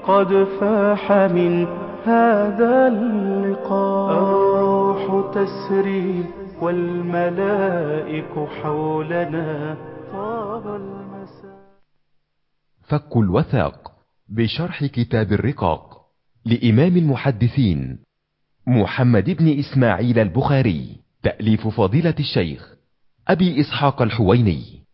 قد فاح من هذا اللقاء الروح تسري والملائك حولنا طاب المساء فك الوثاق بشرح كتاب الرقاق لإمام المحدثين محمد بن إسماعيل البخاري تأليف فضيلة الشيخ أبي إسحاق الحويني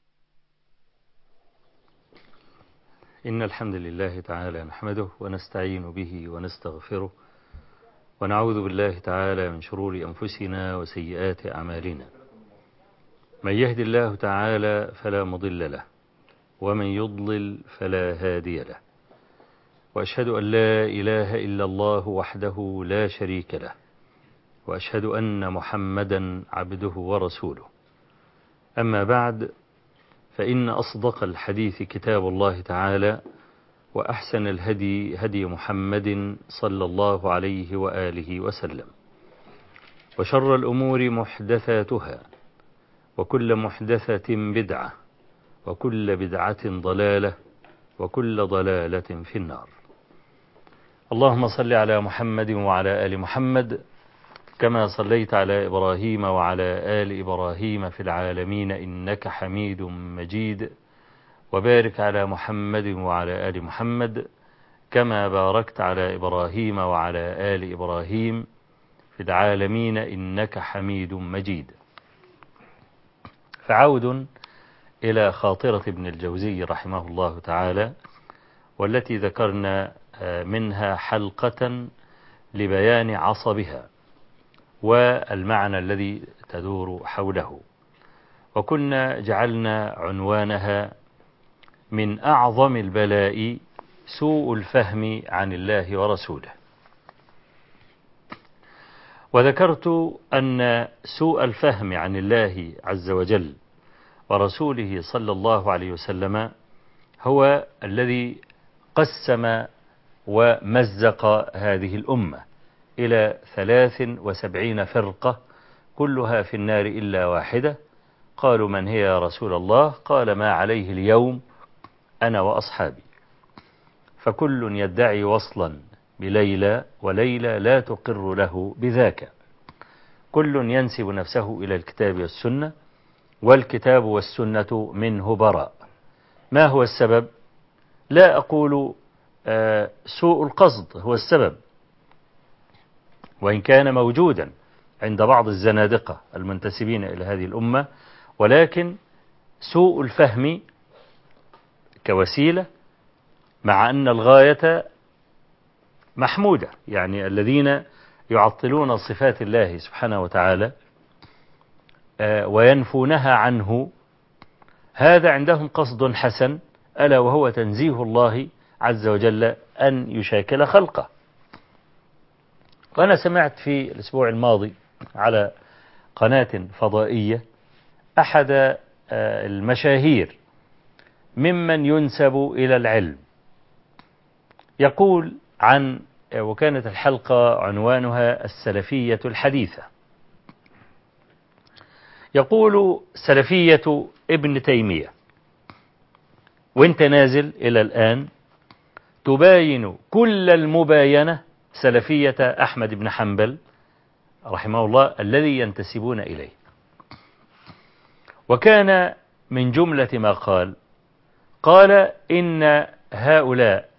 إن الحمد لله تعالى نحمده ونستعين به ونستغفره ونعوذ بالله تعالى من شرور أنفسنا وسيئات أعمالنا من يهد الله تعالى فلا مضل له ومن يضلل فلا هادي له وأشهد أن لا إله إلا الله وحده لا شريك له وأشهد أن محمدا عبده ورسوله أما بعد فإن أصدق الحديث كتاب الله تعالى وأحسن الهدي هدي محمد صلى الله عليه وآله وسلم وشر الأمور محدثاتها وكل محدثة بدعة وكل بدعة ضلالة وكل ضلالة في النار اللهم صل على محمد وعلى آل محمد كما صليت على إبراهيم وعلى آل إبراهيم في العالمين إنك حميد مجيد وبارك على محمد وعلى آل محمد كما باركت على إبراهيم وعلى آل إبراهيم في العالمين إنك حميد مجيد فعود إلى خاطرة ابن الجوزي رحمه الله تعالى والتي ذكرنا منها حلقة لبيان عصبها والمعنى الذي تدور حوله وكنا جعلنا عنوانها من أعظم البلاء سوء الفهم عن الله ورسوله وذكرت أن سوء الفهم عن الله عز وجل ورسوله صلى الله عليه وسلم هو الذي قسم ومزق هذه الأمة إلى ثلاث وسبعين فرقة كلها في النار إلا واحدة قالوا من هي يا رسول الله قال ما عليه اليوم أنا وأصحابي فكل يدعي وصلا بليلى وليلى لا تقر له بذاك كل ينسب نفسه إلى الكتاب والسنة والكتاب والسنة منه براء ما هو السبب لا أقول سوء القصد هو السبب وإن كان موجودا عند بعض الزنادقة المنتسبين إلى هذه الأمة ولكن سوء الفهم كوسيلة مع أن الغاية محمودة يعني الذين يعطلون صفات الله سبحانه وتعالى وينفونها عنه هذا عندهم قصد حسن ألا وهو تنزيه الله عز وجل أن يشاكل خلقه وأنا سمعت في الأسبوع الماضي على قناة فضائية أحد المشاهير ممن ينسب إلى العلم يقول عن وكانت الحلقة عنوانها السلفية الحديثة يقول سلفية ابن تيمية وانت نازل إلى الآن تباين كل المباينة سلفية أحمد بن حنبل رحمه الله الذي ينتسبون إليه وكان من جملة ما قال قال إن هؤلاء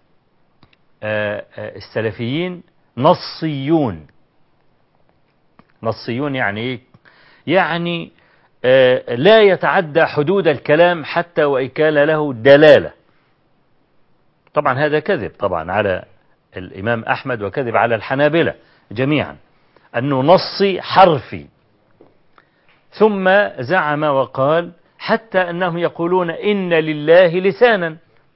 السلفيين نصيون نصيون يعني إيه؟ يعني لا يتعدى حدود الكلام حتى وإن كان له دلالة طبعا هذا كذب طبعا على الإمام أحمد وكذب على الحنابلة جميعا أنه نصي حرفي ثم زعم وقال حتى أنهم يقولون إن لله لسانا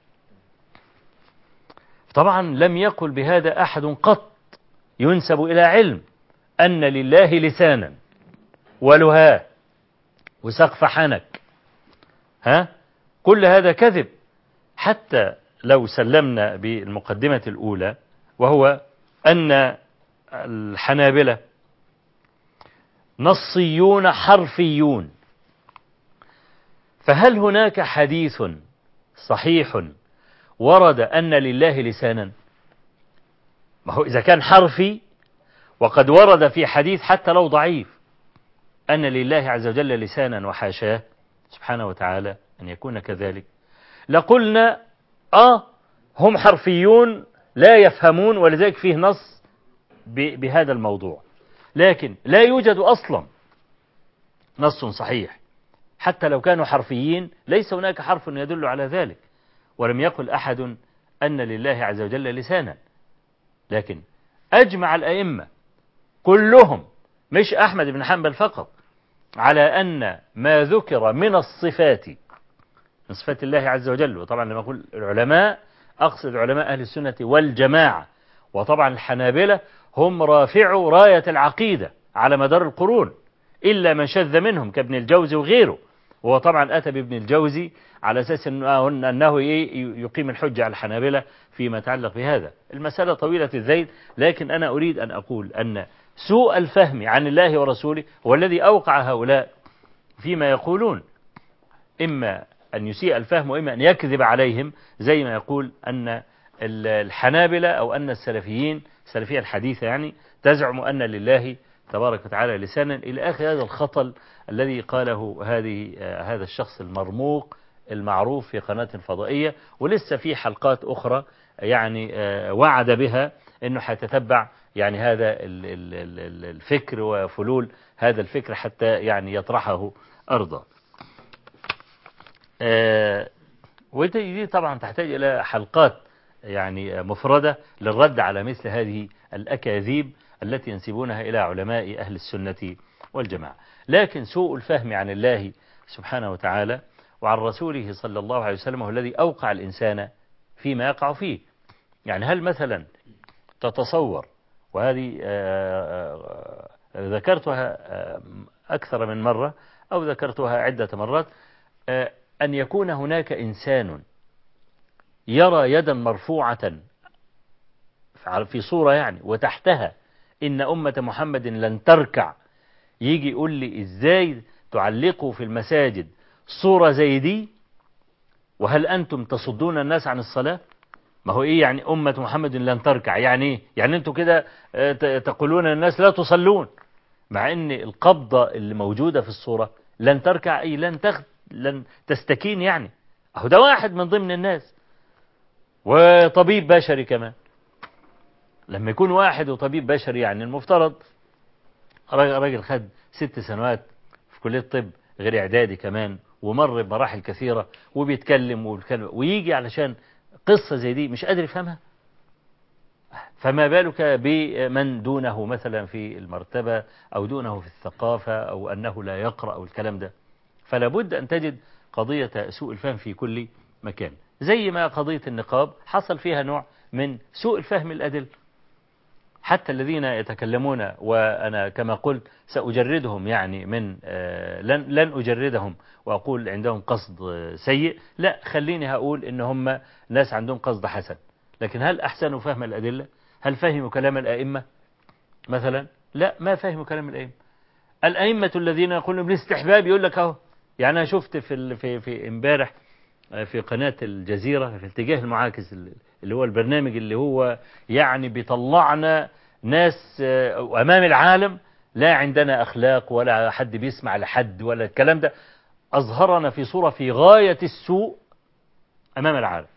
طبعا لم يقل بهذا أحد قط ينسب إلى علم أن لله لسانا ولها وسقف حنك ها كل هذا كذب حتى لو سلمنا بالمقدمة الأولى وهو أن الحنابلة نصيون حرفيون فهل هناك حديث صحيح ورد أن لله لسانا ما هو إذا كان حرفي وقد ورد في حديث حتى لو ضعيف أن لله عز وجل لسانا وحاشاه سبحانه وتعالى أن يكون كذلك لقلنا آه هم حرفيون لا يفهمون ولذلك فيه نص بهذا الموضوع لكن لا يوجد أصلا نص صحيح حتى لو كانوا حرفيين ليس هناك حرف يدل على ذلك ولم يقل أحد أن لله عز وجل لسانا لكن أجمع الأئمة كلهم مش أحمد بن حنبل فقط على أن ما ذكر من الصفات من صفات الله عز وجل وطبعا لما أقول العلماء أقصد علماء أهل السنة والجماعة وطبعا الحنابلة هم رافعوا راية العقيدة على مدار القرون إلا من شذ منهم كابن الجوزي وغيره وهو طبعا أتى بابن الجوزي على أساس أنه يقيم الحجة على الحنابلة فيما يتعلق بهذا المسألة طويلة الذيل لكن أنا أريد أن أقول أن سوء الفهم عن الله ورسوله هو الذي أوقع هؤلاء فيما يقولون إما أن يسيء الفهم وإما أن يكذب عليهم زي ما يقول أن الحنابلة أو أن السلفيين السلفية الحديثة يعني تزعم أن لله تبارك وتعالى لسانا إلى آخر هذا الخطل الذي قاله هذه هذا الشخص المرموق المعروف في قناة فضائية ولسه في حلقات أخرى يعني وعد بها أنه حيتتبع يعني هذا الفكر وفلول هذا الفكر حتى يعني يطرحه أرضا ودي طبعا تحتاج إلى حلقات يعني مفردة للرد على مثل هذه الأكاذيب التي ينسبونها إلى علماء أهل السنة والجماعة لكن سوء الفهم عن الله سبحانه وتعالى وعن رسوله صلى الله عليه وسلم هو الذي أوقع الإنسان فيما يقع فيه يعني هل مثلا تتصور وهذه ذكرتها أكثر من مرة أو ذكرتها عدة مرات أن يكون هناك إنسان يرى يدا مرفوعة في صورة يعني وتحتها إن أمة محمد لن تركع يجي يقول لي إزاي تعلقوا في المساجد صورة زي دي وهل أنتم تصدون الناس عن الصلاة ما هو إيه يعني أمة محمد لن تركع يعني إيه يعني أنتم كده تقولون الناس لا تصلون مع أن القبضة اللي موجودة في الصورة لن تركع أي لن تخ... لن تستكين يعني أهو ده واحد من ضمن الناس وطبيب بشري كمان لما يكون واحد وطبيب بشري يعني المفترض راجل خد ست سنوات في كلية الطب غير إعدادي كمان ومر بمراحل كثيرة وبيتكلم وبيتكلم ويجي علشان قصة زي دي مش قادر يفهمها فما بالك بمن دونه مثلا في المرتبة أو دونه في الثقافة أو أنه لا يقرأ أو الكلام ده فلا بد أن تجد قضية سوء الفهم في كل مكان زي ما قضية النقاب حصل فيها نوع من سوء الفهم الأدل حتى الذين يتكلمون وأنا كما قلت سأجردهم يعني من لن, لن أجردهم وأقول عندهم قصد سيء لا خليني هقول إن هم ناس عندهم قصد حسن لكن هل أحسنوا فهم الأدلة هل فهموا كلام الأئمة مثلا لا ما فهموا كلام الأئمة الأئمة الذين يقولون بالاستحباب يقول لك أهو يعني أنا شفت في في في امبارح في قناة الجزيرة في اتجاه المعاكس اللي هو البرنامج اللي هو يعني بيطلعنا ناس أمام العالم لا عندنا أخلاق ولا حد بيسمع لحد ولا الكلام ده أظهرنا في صورة في غاية السوء أمام العالم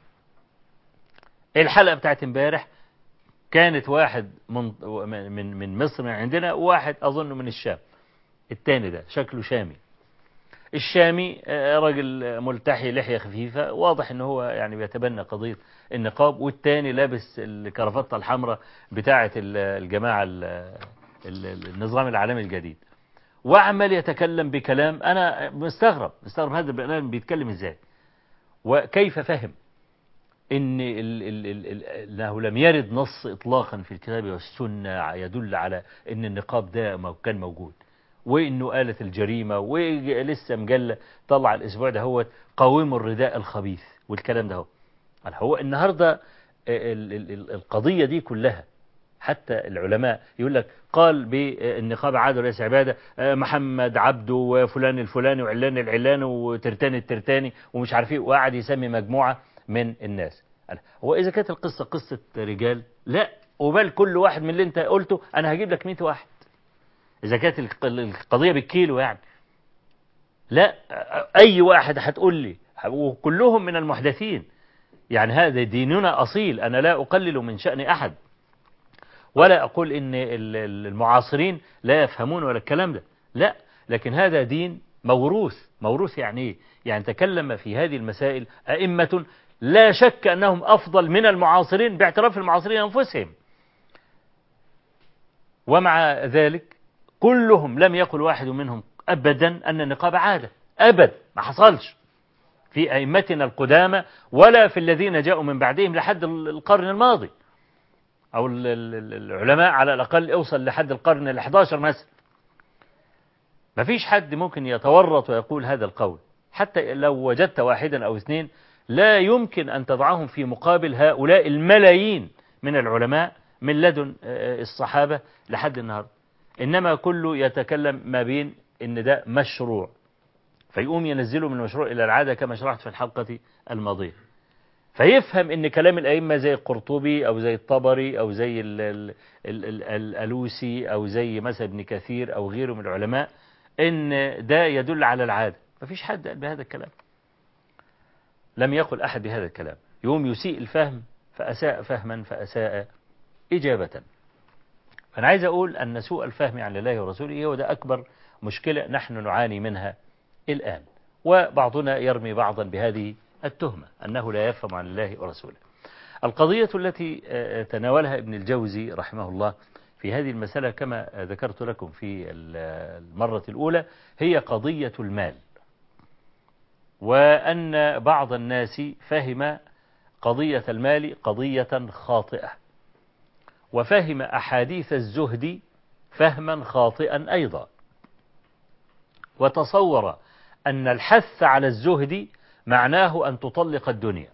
الحلقة بتاعت امبارح كانت واحد من من من مصر من عندنا وواحد أظن من الشام التاني ده شكله شامي الشامي راجل ملتحي لحية خفيفة واضح ان هو يعني بيتبنى قضية النقاب والتاني لابس الكرافتة الحمراء بتاعة الجماعة النظام العالمي الجديد وعمال يتكلم بكلام انا مستغرب مستغرب هذا البرنامج بيتكلم ازاي وكيف فهم ان ال ال ال انه لم يرد نص اطلاقا في الكتاب والسنة يدل على ان النقاب ده كان موجود وانه آلة الجريمة ولسه مجلة طلع الاسبوع ده هو قاوموا الرداء الخبيث والكلام ده هو هو النهاردة القضية دي كلها حتى العلماء يقول لك قال بالنقاب عادة وليس عبادة محمد عبده وفلان الفلاني وعلان العلان وترتاني الترتاني ومش عارف ايه وقعد يسمي مجموعة من الناس قال هو إذا كانت القصة قصة رجال لا وبال كل واحد من اللي أنت قلته أنا هجيب لك 100 واحد إذا كانت الق- القضية بالكيلو يعني لا أي واحد هتقول لي وكلهم من المحدثين يعني هذا ديننا أصيل أنا لا أقلل من شأن أحد ولا أقول إن ال- ال- المعاصرين لا يفهمون ولا الكلام ده لا لكن هذا دين موروث موروث يعني إيه يعني تكلم في هذه المسائل أئمة لا شك أنهم أفضل من المعاصرين باعتراف المعاصرين أنفسهم ومع ذلك كلهم لم يقل واحد منهم أبدا أن النقاب عادة أبد ما حصلش في أئمتنا القدامى ولا في الذين جاءوا من بعدهم لحد القرن الماضي أو ال- ال- العلماء على الأقل اوصل لحد القرن ال 11 مثلا ما فيش حد ممكن يتورط ويقول هذا القول حتى لو وجدت واحدا أو اثنين لا يمكن أن تضعهم في مقابل هؤلاء الملايين من العلماء من لدن آه، الصحابة لحد النهاردة إنما كله يتكلم ما بين إن ده مشروع فيقوم ينزله من المشروع إلى العادة كما شرحت في الحلقة الماضية فيفهم ان كلام الائمه زي القرطبي او زي الطبري او زي ال ال ال ال الالوسي او زي مثلا ابن كثير او غيره من العلماء ان ده يدل على العاده مفيش حد قال بهذا الكلام لم يقل احد بهذا الكلام يوم يسيء الفهم فاساء فهما فاساء اجابه فانا عايز اقول ان سوء الفهم عن الله ورسوله هو ده اكبر مشكله نحن نعاني منها الان وبعضنا يرمي بعضا بهذه التهمة أنه لا يفهم عن الله ورسوله القضية التي آه، تناولها ابن الجوزي رحمه الله في هذه المسألة كما ذكرت لكم في ال- المرة الأولى هي قضية المال وأن بعض الناس فهم قضية المال قضية خاطئة وفهم أحاديث الزهد فهما خاطئا أيضا وتصور أن الحث على الزهد معناه أن تطلق الدنيا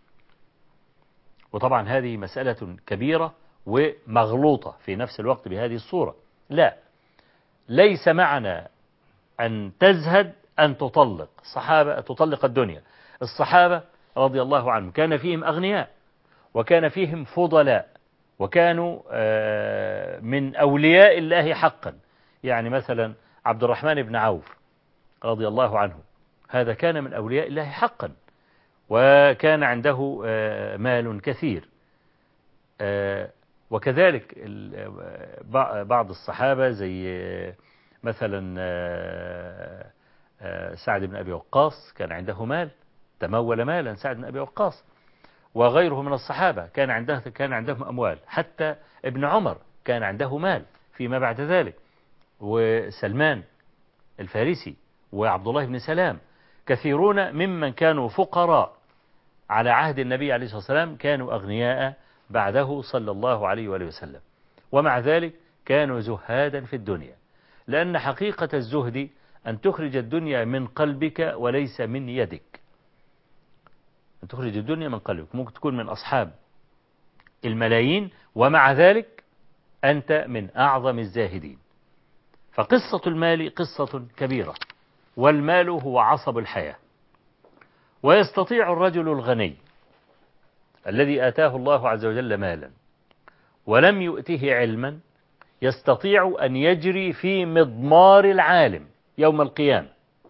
وطبعا هذه مسألة كبيرة ومغلوطة في نفس الوقت بهذه الصورة لا ليس معنى أن تزهد أن تطلق الصحابة تطلق الدنيا الصحابة رضي الله عنهم كان فيهم أغنياء وكان فيهم فضلاء وكانوا آه، من أولياء الله حقا يعني مثلا عبد الرحمن بن عوف رضي الله عنه هذا كان من أولياء الله حقا وكان عنده آه، مال كثير آه، وكذلك ال- بع- بعض الصحابة زي آه، مثلا آه، آه، سعد بن أبي وقاص كان عنده مال تمول مالا سعد بن أبي وقاص وغيره من الصحابة كان عنده كان عندهم أموال حتى ابن عمر كان عنده مال فيما بعد ذلك وسلمان الفارسي وعبد الله بن سلام كثيرون ممن كانوا فقراء على عهد النبي عليه الصلاة والسلام كانوا أغنياء بعده صلى الله عليه وآله وسلم ومع ذلك كانوا زهادا في الدنيا لأن حقيقة الزهد أن تخرج الدنيا من قلبك وليس من يدك أن تخرج الدنيا من قلبك ممكن تكون من أصحاب الملايين ومع ذلك أنت من أعظم الزاهدين فقصة المال قصة كبيرة والمال هو عصب الحياة ويستطيع الرجل الغني الذي آتاه الله عز وجل مالا ولم يؤته علما يستطيع أن يجري في مضمار العالم يوم القيامة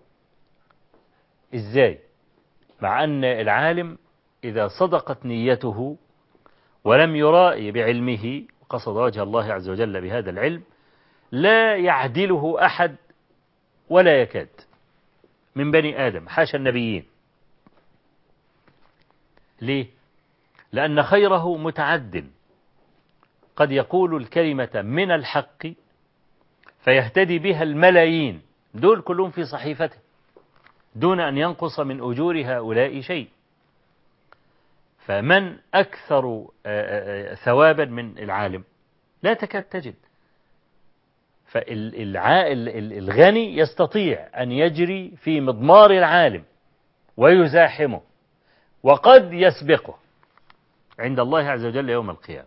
إزاي؟ مع أن العالم إذا صدقت نيته ولم يرائي بعلمه قصد وجه الله عز وجل بهذا العلم لا يعدله أحد ولا يكاد من بني آدم حاشا النبيين ليه؟ لأن خيره متعد قد يقول الكلمة من الحق فيهتدي بها الملايين دول كلهم في صحيفته دون أن ينقص من أجور هؤلاء شيء فمن أكثر ثوابا من العالم لا تكاد تجد فالغني يستطيع أن يجري في مضمار العالم ويزاحمه وقد يسبقه عند الله عز وجل يوم القيامة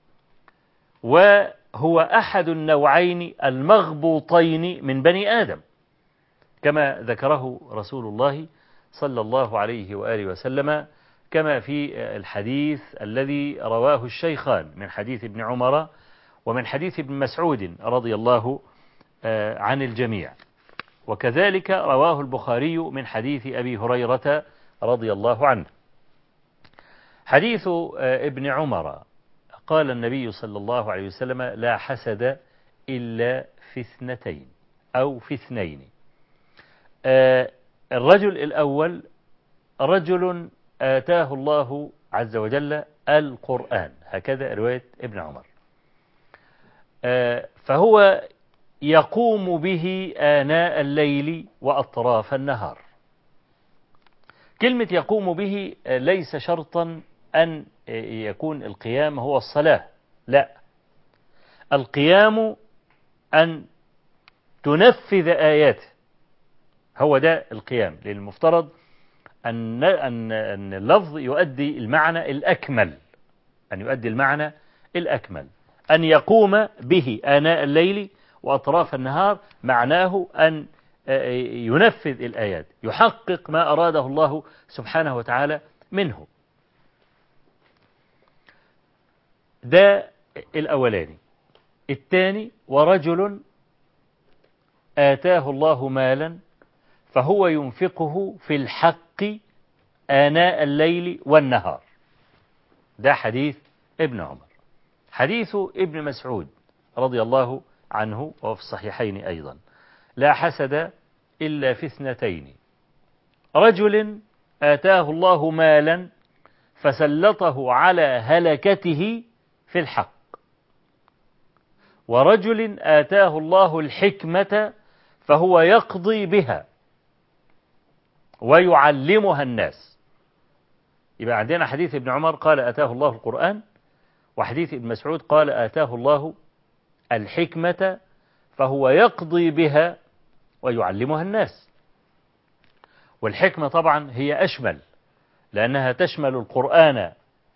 وهو أحد النوعين المغبوطين من بني آدم كما ذكره رسول الله صلى الله عليه وآله وسلم كما في الحديث الذي رواه الشيخان من حديث ابن عمر ومن حديث ابن مسعود رضي الله عن الجميع وكذلك رواه البخاري من حديث أبي هريرة رضي الله عنه حديث ابن عمر قال النبي صلى الله عليه وسلم لا حسد إلا في اثنتين أو في اثنين الرجل الأول رجل آتاه الله عز وجل القرآن هكذا رواية ابن عمر فهو يقوم به آناء الليل وأطراف النهار كلمة يقوم به ليس شرطا أن يكون القيام هو الصلاة لا القيام أن تنفذ آياته هو ده القيام لأن المفترض أن أن أن اللفظ يؤدي المعنى الأكمل أن يؤدي المعنى الأكمل أن يقوم به آناء الليل وأطراف النهار معناه أن ينفذ الآيات يحقق ما أراده الله سبحانه وتعالى منه ده الأولاني الثاني ورجل آتاه الله مالا فهو ينفقه في الحق آناء الليل والنهار ده حديث ابن عمر حديث ابن مسعود رضي الله عنه وفي الصحيحين أيضا لا حسد إلا في اثنتين رجل آتاه الله مالا فسلطه على هلكته في الحق ورجل آتاه الله الحكمة فهو يقضي بها ويعلمها الناس يبقى عندنا حديث ابن عمر قال آتاه الله القرآن وحديث ابن مسعود قال آتاه الله الحكمة فهو يقضي بها ويعلمها الناس والحكمة طبعا هي أشمل لأنها تشمل القرآن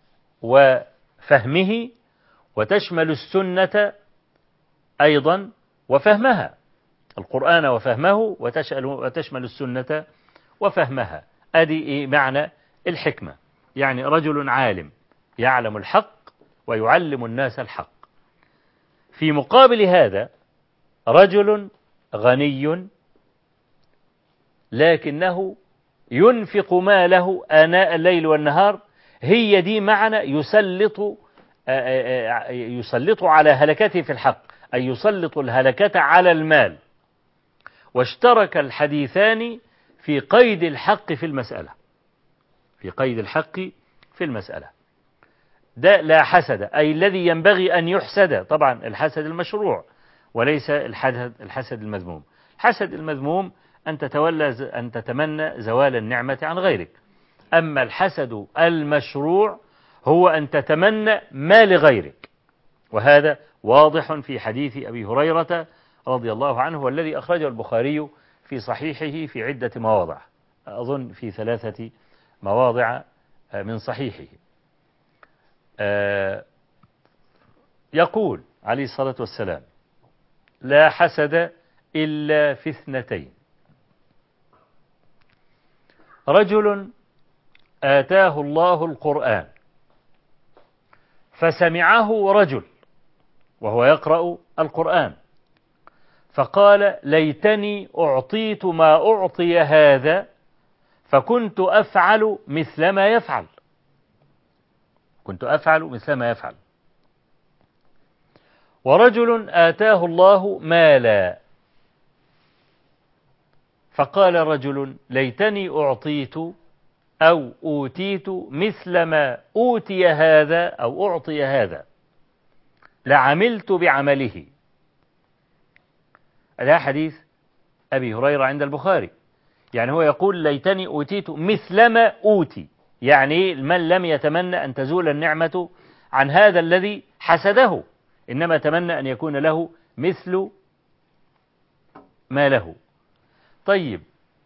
وفهمه وتشمل السنة أيضا وفهمها القرآن وفهمه وتشمل السنة وفهمها أدي معنى الحكمة يعني رجل عالم يعلم الحق ويعلم الناس الحق في مقابل هذا رجل غني لكنه ينفق ماله آناء الليل والنهار هي دي معنى يسلط يسلط على هلكته في الحق أي يسلط الهلكة على المال واشترك الحديثان في قيد الحق في المسألة في قيد الحق في المسألة ده لا حسد أي الذي ينبغي أن يحسد طبعا الحسد المشروع وليس الحسد, الحسد المذموم الحسد المذموم أن تتولى أن تتمنى زوال النعمة عن غيرك أما الحسد المشروع هو أن تتمنى ما لغيرك وهذا واضح في حديث أبي هريرة رضي الله عنه والذي أخرجه البخاري في صحيحه في عدة مواضع أظن في ثلاثة مواضع من صحيحه يقول عليه الصلاة والسلام لا حسد إلا في اثنتين رجل آتاه الله القرآن فسمعه رجل وهو يقرأ القرآن فقال ليتني أعطيت ما أعطي هذا فكنت أفعل مثل ما يفعل كنت أفعل مثل ما يفعل ورجل آتاه الله مالا فقال رجل ليتني أعطيت أو أوتيت مثل ما أوتي هذا أو أعطي هذا لعملت بعمله هذا حديث أبي هريرة عند البخاري يعني هو يقول ليتني أوتيت مثلما أوتي يعني من لم يتمنى أن تزول النعمة عن هذا الذي حسده إنما تمنى أن يكون له مثل ما له طيب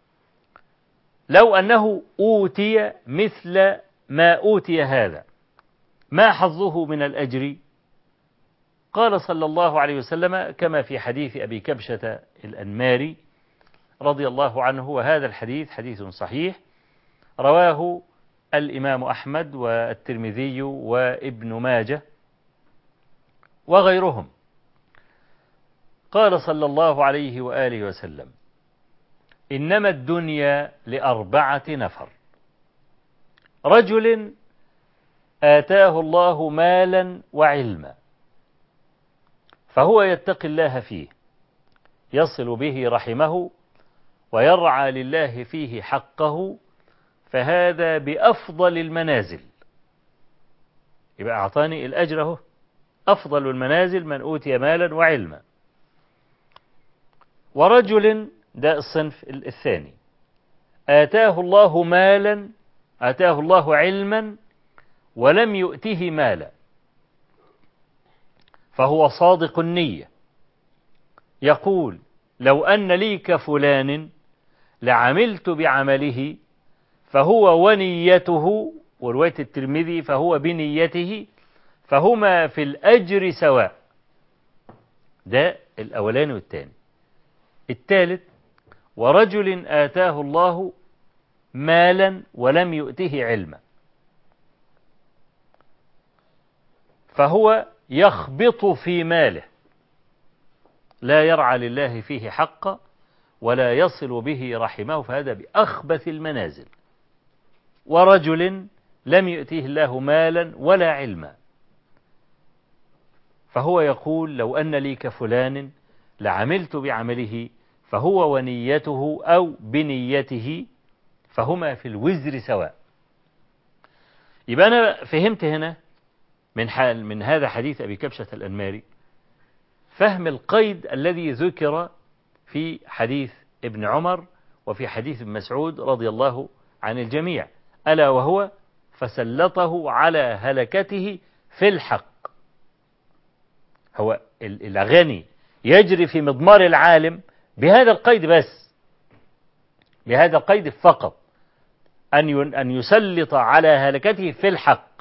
لو أنه أوتي مثل ما أوتي هذا ما حظه من الأجر قال صلى الله عليه وسلم كما في حديث أبي كبشة الأنماري رضي الله عنه وهذا الحديث حديث صحيح رواه الإمام أحمد والترمذي وابن ماجه وغيرهم قال صلى الله عليه وآله وسلم إنما الدنيا لأربعة نفر رجل آتاه الله مالا وعلما فهو يتقي الله فيه يصل به رحمه ويرعى لله فيه حقه فهذا بأفضل المنازل يبقى أعطاني الأجر اهو أفضل المنازل من أوتي مالا وعلما ورجل ده الصنف الثاني آتاه الله مالا آتاه الله علما ولم يؤته مالا فهو صادق النية يقول لو أن لي كفلان لعملت بعمله فهو ونيته ورواية الترمذي فهو بنيته فهما في الأجر سواء ده الأولاني والثاني الثالث ورجل آتاه الله مالا ولم يؤته علما فهو يخبط في ماله لا يرعى لله فيه حقا ولا يصل به رحمه فهذا بأخبث المنازل ورجل لم يؤتيه الله مالا ولا علما فهو يقول لو أن لي كفلان لعملت بعمله فهو ونيته أو بنيته فهما في الوزر سواء يبقى أنا فهمت هنا من حال من هذا حديث أبي كبشة الأنماري فهم القيد الذي ذكر في حديث ابن عمر وفي حديث ابن مسعود رضي الله عن الجميع ألا وهو فسلطه على هلكته في الحق هو الغني يجري في مضمار العالم بهذا القيد بس بهذا القيد فقط أن أن يسلط على هلكته في الحق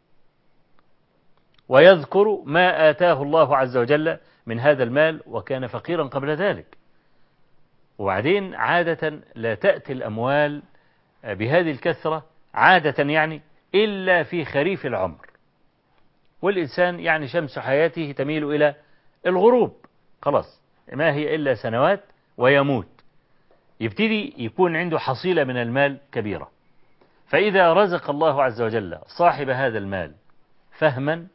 ويذكر ما آتاه الله عز وجل من هذا المال وكان فقيرا قبل ذلك وبعدين عادة لا تأتي الأموال بهذه الكثرة عادة يعني إلا في خريف العمر والإنسان يعني شمس حياته تميل إلى الغروب خلاص ما هي إلا سنوات ويموت يبتدي يكون عنده حصيلة من المال كبيرة فإذا رزق الله عز وجل صاحب هذا المال فهما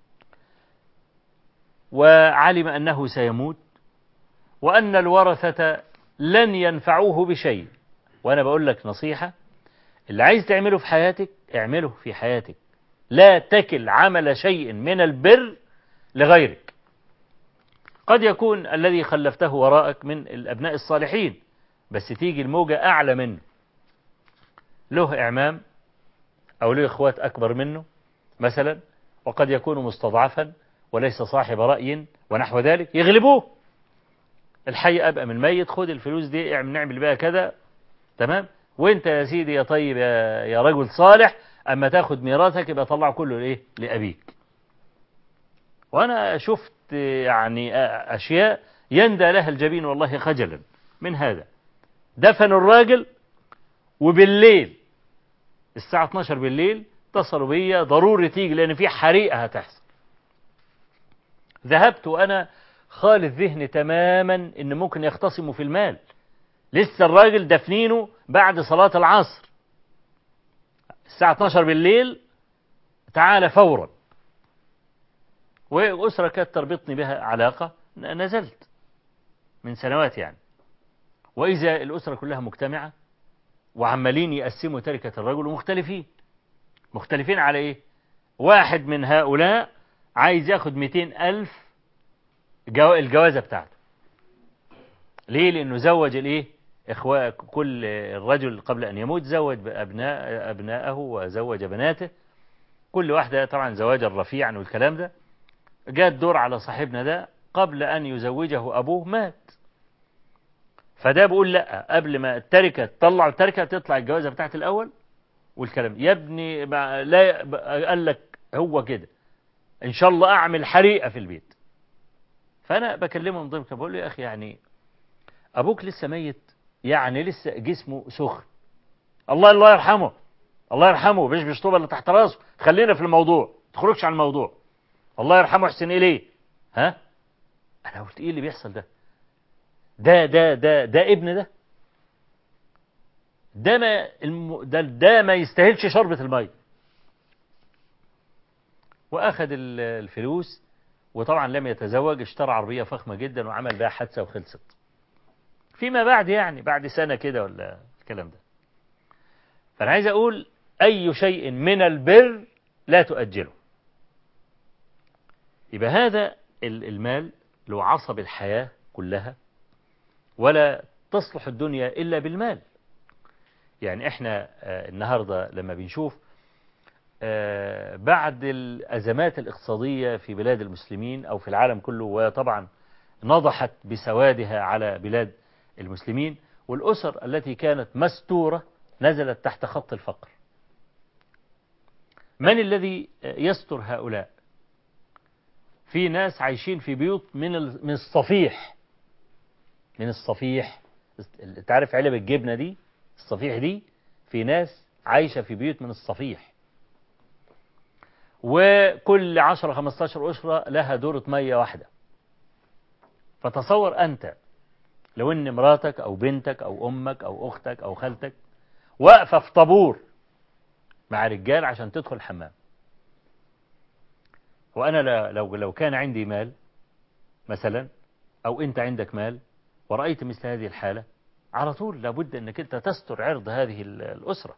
وعلم أنه سيموت وأن الورثة لن ينفعوه بشيء وأنا بقول لك نصيحة اللي عايز تعمله في حياتك اعمله في حياتك لا تكل عمل شيء من البر لغيرك قد يكون الذي خلفته وراءك من الأبناء الصالحين بس تيجي الموجة أعلى منه له إعمام أو له إخوات أكبر منه مثلا وقد يكون مستضعفا وليس صاحب رأي ونحو ذلك يغلبوه الحي أبقى من ميت خد الفلوس دي اعمل نعمل بها كذا تمام وانت يا سيدي يا طيب يا, يا رجل صالح اما تاخد ميراثك يبقى طلعه كله لايه لابيك وانا شفت يعني اشياء يندى لها الجبين والله خجلا من هذا دفنوا الراجل وبالليل الساعة 12 بالليل اتصلوا بيا ضروري تيجي لان في حريقة هتحصل ذهبت وانا خالي الذهن تماما ان ممكن يختصموا في المال لسه الراجل دفنينه بعد صلاة العصر الساعة 12 بالليل تعال فورا وأسرة كانت تربطني بها علاقة نزلت من سنوات يعني وإذا الأسرة كلها مجتمعة وعمالين يقسموا تركة الرجل ومختلفين مختلفين على إيه واحد من هؤلاء عايز ياخد 200 ألف جو الجوازة بتاعته ليه لأنه زوج الإيه إخوة كل الرجل قبل أن يموت زوج أبناء أبناءه وزوج بناته كل واحدة طبعا زواجا رفيعا والكلام ده جاء الدور على صاحبنا ده قبل أن يزوجه أبوه مات فده بيقول لا قبل ما التركة تطلع التركة تطلع الجوازة بتاعت الأول والكلام يا ابني لا قال لك هو كده إن شاء الله أعمل حريقة في البيت فأنا بكلمه من ضمن بقول له يا أخي يعني أبوك لسه ميت يعني لسه جسمه سخن الله الله يرحمه الله يرحمه مش بيشطب اللي تحت راسه خلينا في الموضوع ما تخرجش عن الموضوع الله يرحمه حسين إليه ها أنا قلت إيه اللي بيحصل ده ده ده ده ده ابن ده ده ما الم... ده, ده ما يستاهلش شربة المية وأخذ ال- الفلوس وطبعا لم يتزوج اشترى عربية فخمة جدا وعمل بها حادثة وخلصت فيما بعد يعني بعد سنة كده ولا الكلام ده فأنا عايز أقول أي شيء من البر لا تؤجله يبقى هذا ال- المال له عصب الحياة كلها ولا تصلح الدنيا إلا بالمال يعني احنا آه، النهاردة لما بنشوف آه، بعد الأزمات الاقتصادية في بلاد المسلمين أو في العالم كله وطبعا نضحت بسوادها على بلاد المسلمين والأسر التي كانت مستورة نزلت تحت خط الفقر من الذي يستر هؤلاء في ناس عايشين في بيوت من ال- من الصفيح من الصفيح تعرف علب الجبنة دي الصفيح دي في ناس عايشة في بيوت من الصفيح وكل 10 15 أسرة لها دورة مية واحدة فتصور أنت لو ان مراتك او بنتك او امك او اختك او خالتك واقفه في طابور مع رجال عشان تدخل الحمام وانا لا- لو لو كان عندي مال مثلا او انت عندك مال ورأيت مثل هذه الحالة على طول لابد انك انت تستر عرض هذه ال- الأسرة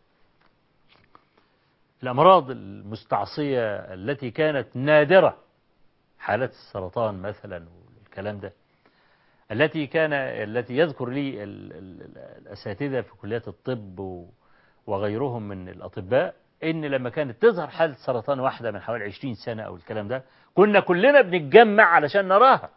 الأمراض المستعصية التي كانت نادرة حالات السرطان مثلا والكلام ده التي كان التي يذكر لي ال- ال- ال- الأساتذة في كليات الطب و- وغيرهم من الأطباء إن لما كانت تظهر حالة سرطان واحدة من حوالي 20 سنة أو الكلام ده كنا كلنا بنتجمع علشان نراها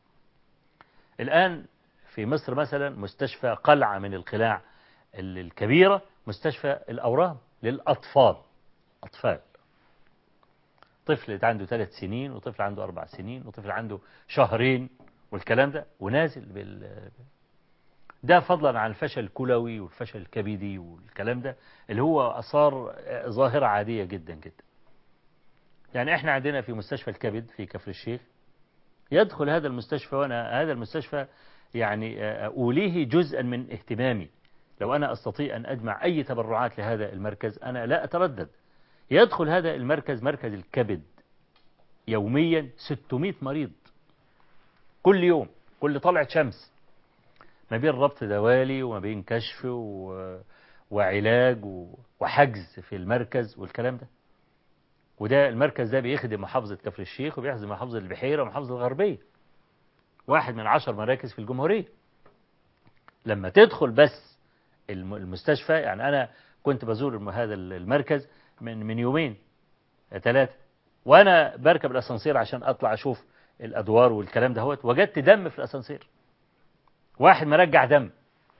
الآن في مصر مثلا مستشفى قلعة من القلاع ال- الكبيرة مستشفى الأورام للأطفال أطفال طفل عنده ثلاث سنين وطفل عنده أربع سنين وطفل عنده شهرين والكلام ده ونازل بال ده فضلا عن الفشل الكلوي والفشل الكبدي والكلام ده اللي هو أثار ظاهرة عادية جدا جدا يعني احنا عندنا في مستشفى الكبد في كفر الشيخ يدخل هذا المستشفى وانا هذا المستشفى يعني أوليه جزءا من اهتمامي لو أنا أستطيع أن أجمع أي تبرعات لهذا المركز أنا لا أتردد يدخل هذا المركز مركز الكبد يوميا 600 مريض كل يوم كل طلعة شمس ما بين ربط دوالي وما بين كشف و... وعلاج و... وحجز في المركز والكلام ده وده المركز ده بيخدم محافظة كفر الشيخ وبيخدم محافظة البحيرة ومحافظة الغربية واحد من عشر مراكز في الجمهورية لما تدخل بس الم- المستشفى يعني أنا كنت بزور الم- هذا المركز من من يومين ثلاثة وأنا بركب الأسانسير عشان أطلع أشوف الأدوار والكلام ده هوت وجدت دم في الأسانسير واحد مرجع دم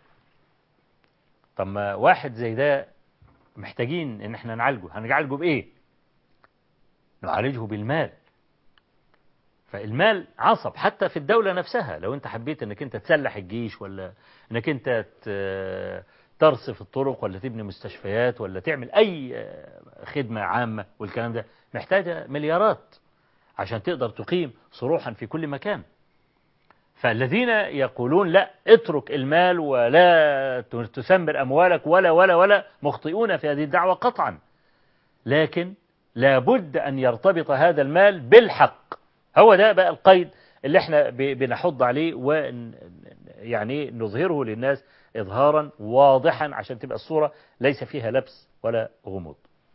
طب ما واحد زي ده محتاجين ان احنا نعالجه هنعالجه بايه نعالجه بالمال فالمال عصب حتى في الدولة نفسها لو انت حبيت انك انت تسلح الجيش ولا انك انت ت- ترصف الطرق ولا تبني مستشفيات ولا تعمل اي خدمة عامة والكلام ده محتاجة مليارات عشان تقدر تقيم صروحا في كل مكان فالذين يقولون لا اترك المال ولا تسمر أموالك ولا ولا ولا مخطئون في هذه الدعوة قطعا لكن لابد أن يرتبط هذا المال بالحق هو ده بقى القيد اللي احنا ب- بنحض عليه و يعني نظهره للناس إظهارا واضحا عشان تبقى الصورة ليس فيها لبس ولا غموض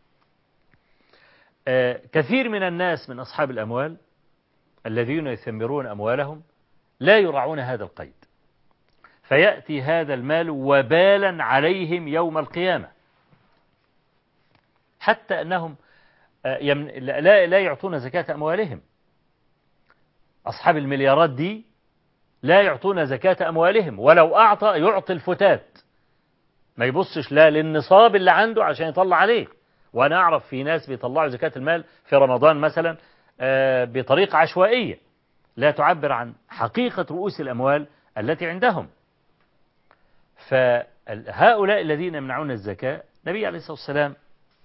آه، كثير من الناس من أصحاب الأموال الذين يثمرون أموالهم لا يراعون هذا القيد فيأتي هذا المال وبالا عليهم يوم القيامة حتى أنهم آه، يمن- لا لا- لا يعطون زكاة أموالهم أصحاب المليارات دي لا يعطون زكاة أموالهم ولو أعطى يعطي الفتات ما يبصش لا للنصاب اللي عنده عشان يطلع عليه وأنا أعرف في ناس بيطلعوا زكاة المال في رمضان مثلا آه، بطريقة عشوائية لا تعبر عن حقيقة رؤوس الأموال التي عندهم فهؤلاء الذين يمنعون الزكاة النبي عليه الصلاة والسلام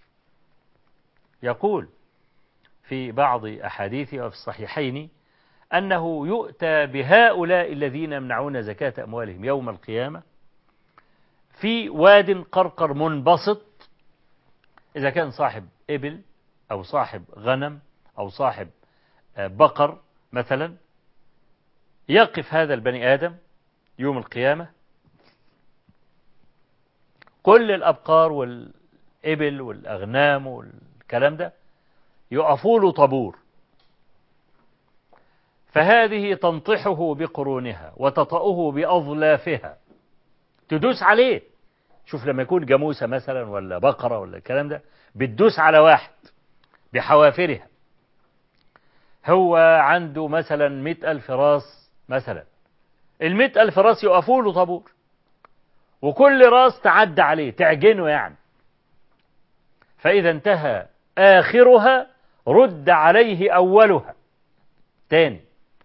يقول في بعض أحاديثه وفي الصحيحين أنه يؤتى بهؤلاء الذين يمنعون زكاة أموالهم يوم القيامة في واد قرقر منبسط إذا كان صاحب إبل أو صاحب غنم أو صاحب بقر مثلا يقف هذا البني آدم يوم القيامة كل الأبقار والإبل والأغنام والكلام ده يقفوا له طابور فهذه تنطحه بقرونها وتطأه بأظلافها تدوس عليه شوف لما يكون جاموسة مثلا ولا بقرة ولا الكلام ده بتدوس على واحد بحوافرها هو عنده مثلا مئة ألف راس مثلا المئة ألف راس يقفوا له طابور وكل راس تعدى عليه تعجنه يعني فإذا انتهى آخرها رد عليه أولها تاني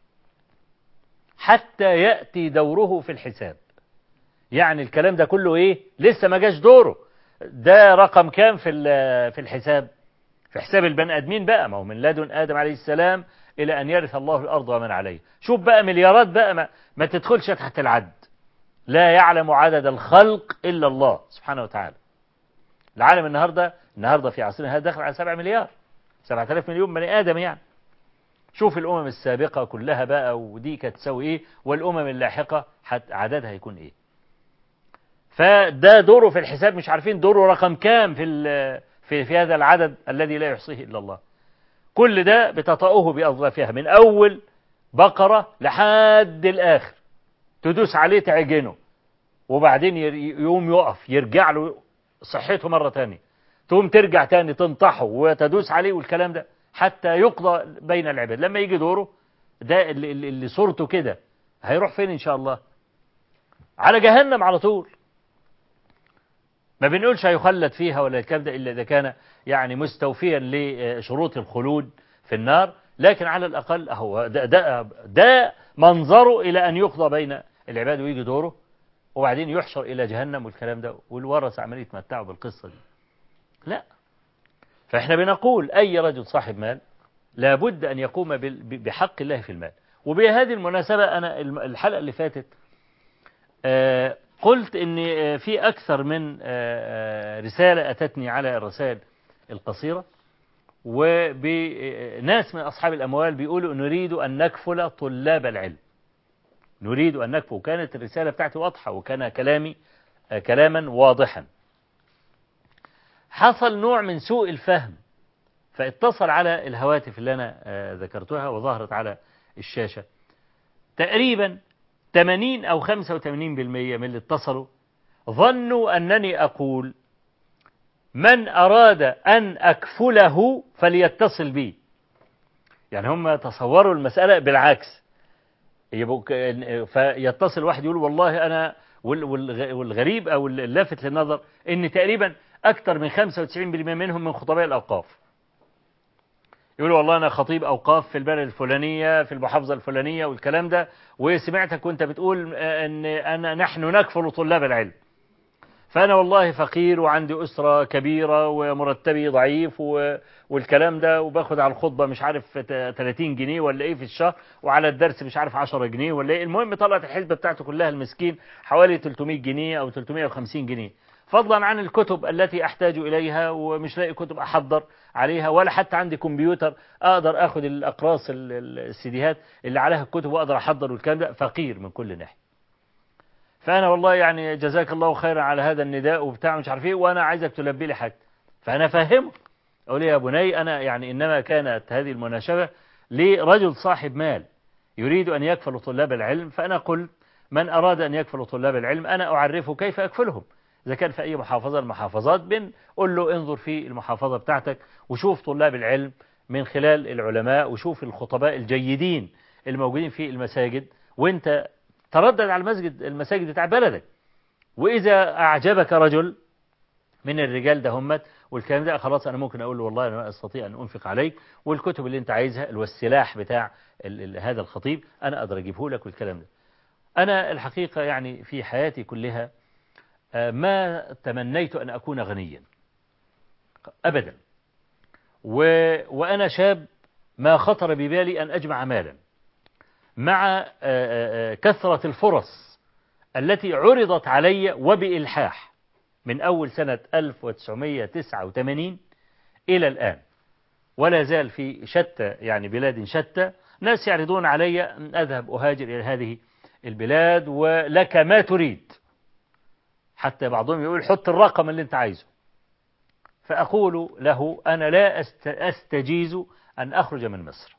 حتى يأتي دوره في الحساب يعني الكلام ده كله ايه لسه ما جاش دوره ده رقم كام في في الحساب في حساب البني ادمين بقى ما هو من لدن ادم عليه السلام الى ان يرث الله الارض ومن عليها شوف بقى مليارات بقى ما, ما تدخلش تحت العد لا يعلم عدد الخلق الا الله سبحانه وتعالى العالم النهارده النهارده في عصرنا هذا داخل على 7 مليار 7000 مليون بني ادم يعني شوف الامم السابقه كلها بقى ودي كانت تساوي ايه والامم اللاحقه عددها هيكون ايه فده دوره في الحساب مش عارفين دوره رقم كام في في في هذا العدد الذي لا يحصيه الا الله كل ده بتطأه بأظلافها من أول بقرة لحد الآخر تدوس عليه تعجنه وبعدين يقوم يقف يرجع له صحته مرة تانية تقوم ترجع تاني تنطحه وتدوس عليه والكلام ده حتى يقضى بين العباد لما يجي دوره ده اللي, اللي صورته كده هيروح فين إن شاء الله على جهنم على طول ما بنقولش هيخلد فيها ولا الكلام ده إلا إذا كان يعني مستوفيا لشروط الخلود في النار لكن على الأقل هو ده, ده, ده منظره إلى أن يقضى بين العباد ويجي دوره وبعدين يحشر إلى جهنم والكلام ده والورث عمال يتمتعوا بالقصة دي لا فإحنا بنقول أي رجل صاحب مال لابد أن يقوم بحق الله في المال وبهذه المناسبة أنا الحلقة اللي فاتت قلت ان في اكثر من رسالة اتتني على الرسائل القصيرة وبناس من اصحاب الاموال بيقولوا نريد ان نكفل طلاب العلم نريد ان نكفل وكانت الرسالة بتاعتي واضحة وكان كلامي كلاما واضحا حصل نوع من سوء الفهم فاتصل على الهواتف اللي انا ذكرتها وظهرت على الشاشة تقريبا 80 أو 85% من اللي اتصلوا ظنوا أنني أقول من أراد أن أكفله فليتصل بي يعني هم تصوروا المسألة بالعكس فيتصل واحد يقول والله أنا والغريب أو اللافت للنظر أن تقريبا أكثر من 95% منهم من خطباء الأوقاف يقول والله أنا خطيب أوقاف في البلد الفلانية في المحافظة الفلانية والكلام ده وسمعتك وانت بتقول أن أنا نحن نكفل طلاب العلم فأنا والله فقير وعندي أسرة كبيرة ومرتبي ضعيف والكلام ده وباخد على الخطبة مش عارف 30 جنيه ولا إيه في الشهر وعلى الدرس مش عارف 10 جنيه ولا إيه المهم طلعت الحسبة بتاعته كلها المسكين حوالي 300 جنيه أو 350 جنيه فضلا عن الكتب التي أحتاج إليها ومش لاقي كتب أحضر عليها ولا حتى عندي كمبيوتر أقدر أخذ الأقراص السيديهات اللي عليها الكتب وأقدر أحضر والكلام ده فقير من كل ناحية فأنا والله يعني جزاك الله خيرا على هذا النداء وبتاع مش عارف إيه وأنا عايزك تلبي لي حاجة فأنا فهمه أقول يا بني أنا يعني إنما كانت هذه المناشبة لرجل صاحب مال يريد أن يكفل طلاب العلم فأنا قلت من أراد أن يكفل طلاب العلم أنا أعرفه كيف أكفلهم إذا كان في أي محافظة المحافظات بنقول له انظر في المحافظة بتاعتك وشوف طلاب العلم من خلال العلماء وشوف الخطباء الجيدين الموجودين في المساجد وانت تردد على المسجد المساجد بتاع بلدك وإذا أعجبك رجل من الرجال ده همت والكلام ده خلاص أنا ممكن أقول له والله أنا ما أستطيع أن أنفق عليك والكتب اللي أنت عايزها والسلاح بتاع ال ال هذا الخطيب أنا أقدر أجيبه لك والكلام ده أنا الحقيقة يعني في حياتي كلها ما تمنيت أن أكون غنيا أبدا و... وأنا شاب ما خطر ببالي أن أجمع مالا مع آه، آه، آه، كثرة الفرص التي عرضت علي وبإلحاح من أول سنة 1989 إلى الآن ولا زال في شتى يعني بلاد شتى ناس يعرضون علي أن أذهب أهاجر إلى هذه البلاد ولك ما تريد حتى بعضهم يقول حط الرقم اللي انت عايزه فأقول له أنا لا أستجيز أن أخرج من مصر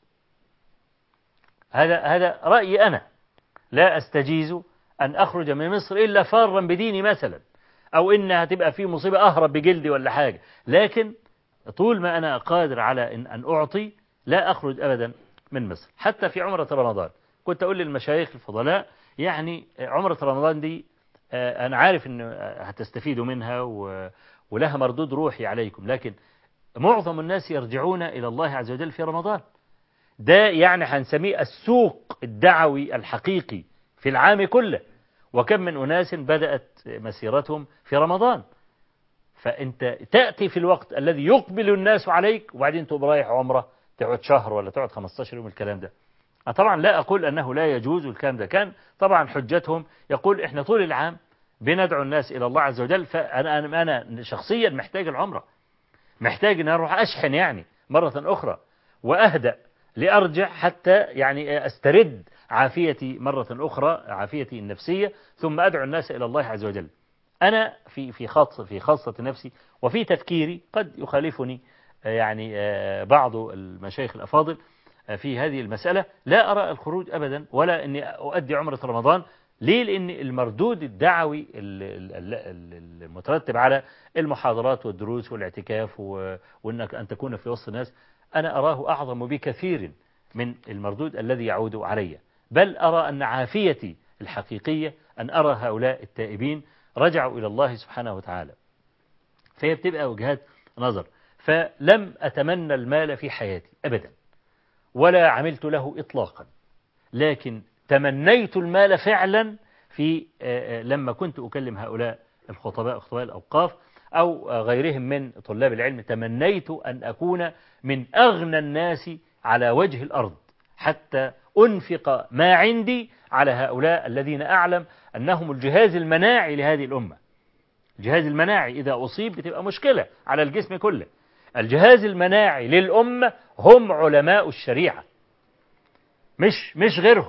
هذا هذا رأيي أنا لا أستجيز أن أخرج من مصر إلا فارا بديني مثلا أو إنها تبقى في مصيبة أهرب بجلدي ولا حاجة لكن طول ما أنا قادر على إن, أن أعطي لا أخرج أبدا من مصر حتى في عمرة رمضان كنت أقول للمشايخ الفضلاء يعني عمرة رمضان دي آه، أنا عارف أن هتستفيدوا منها ولها مردود روحي عليكم لكن معظم الناس يرجعون إلى الله عز وجل في رمضان ده يعني هنسميه السوق الدعوي الحقيقي في العام كله وكم من أناس بدأت مسيرتهم في رمضان فأنت تأتي في الوقت الذي يقبل الناس عليك وبعدين تبقى رايح عمرة تقعد شهر ولا تقعد 15 يوم الكلام ده طبعا لا أقول أنه لا يجوز الكلام ده كان طبعا حجتهم يقول إحنا طول العام بندعو الناس إلى الله عز وجل فأنا أنا, أنا شخصيا محتاج العمرة محتاج أن أروح أشحن يعني مرة أخرى وأهدأ لأرجع حتى يعني أسترد عافيتي مرة أخرى عافيتي النفسية ثم أدعو الناس إلى الله عز وجل أنا في في خاصة في خاصة نفسي وفي تفكيري قد يخالفني يعني بعض المشايخ الأفاضل في هذه المسألة لا أرى الخروج أبدا ولا أني أؤدي عمرة رمضان ليه لأن المردود الدعوي المترتب على المحاضرات والدروس والاعتكاف وأنك أن تكون في وسط الناس أنا أراه أعظم بكثير من المردود الذي يعود علي بل أرى أن عافيتي الحقيقية أن أرى هؤلاء التائبين رجعوا إلى الله سبحانه وتعالى فهي بتبقى وجهات نظر فلم أتمنى المال في حياتي أبدا ولا عملت له إطلاقا لكن تمنيت المال فعلا في لما كنت أكلم هؤلاء الخطباء خطباء الأوقاف أو غيرهم من طلاب العلم تمنيت أن أكون من أغنى الناس على وجه الأرض حتى أنفق ما عندي على هؤلاء الذين أعلم أنهم الجهاز المناعي لهذه الأمة الجهاز المناعي إذا أصيب بتبقى مشكلة على الجسم كله الجهاز المناعي للأمة هم علماء الشريعة مش مش غيرهم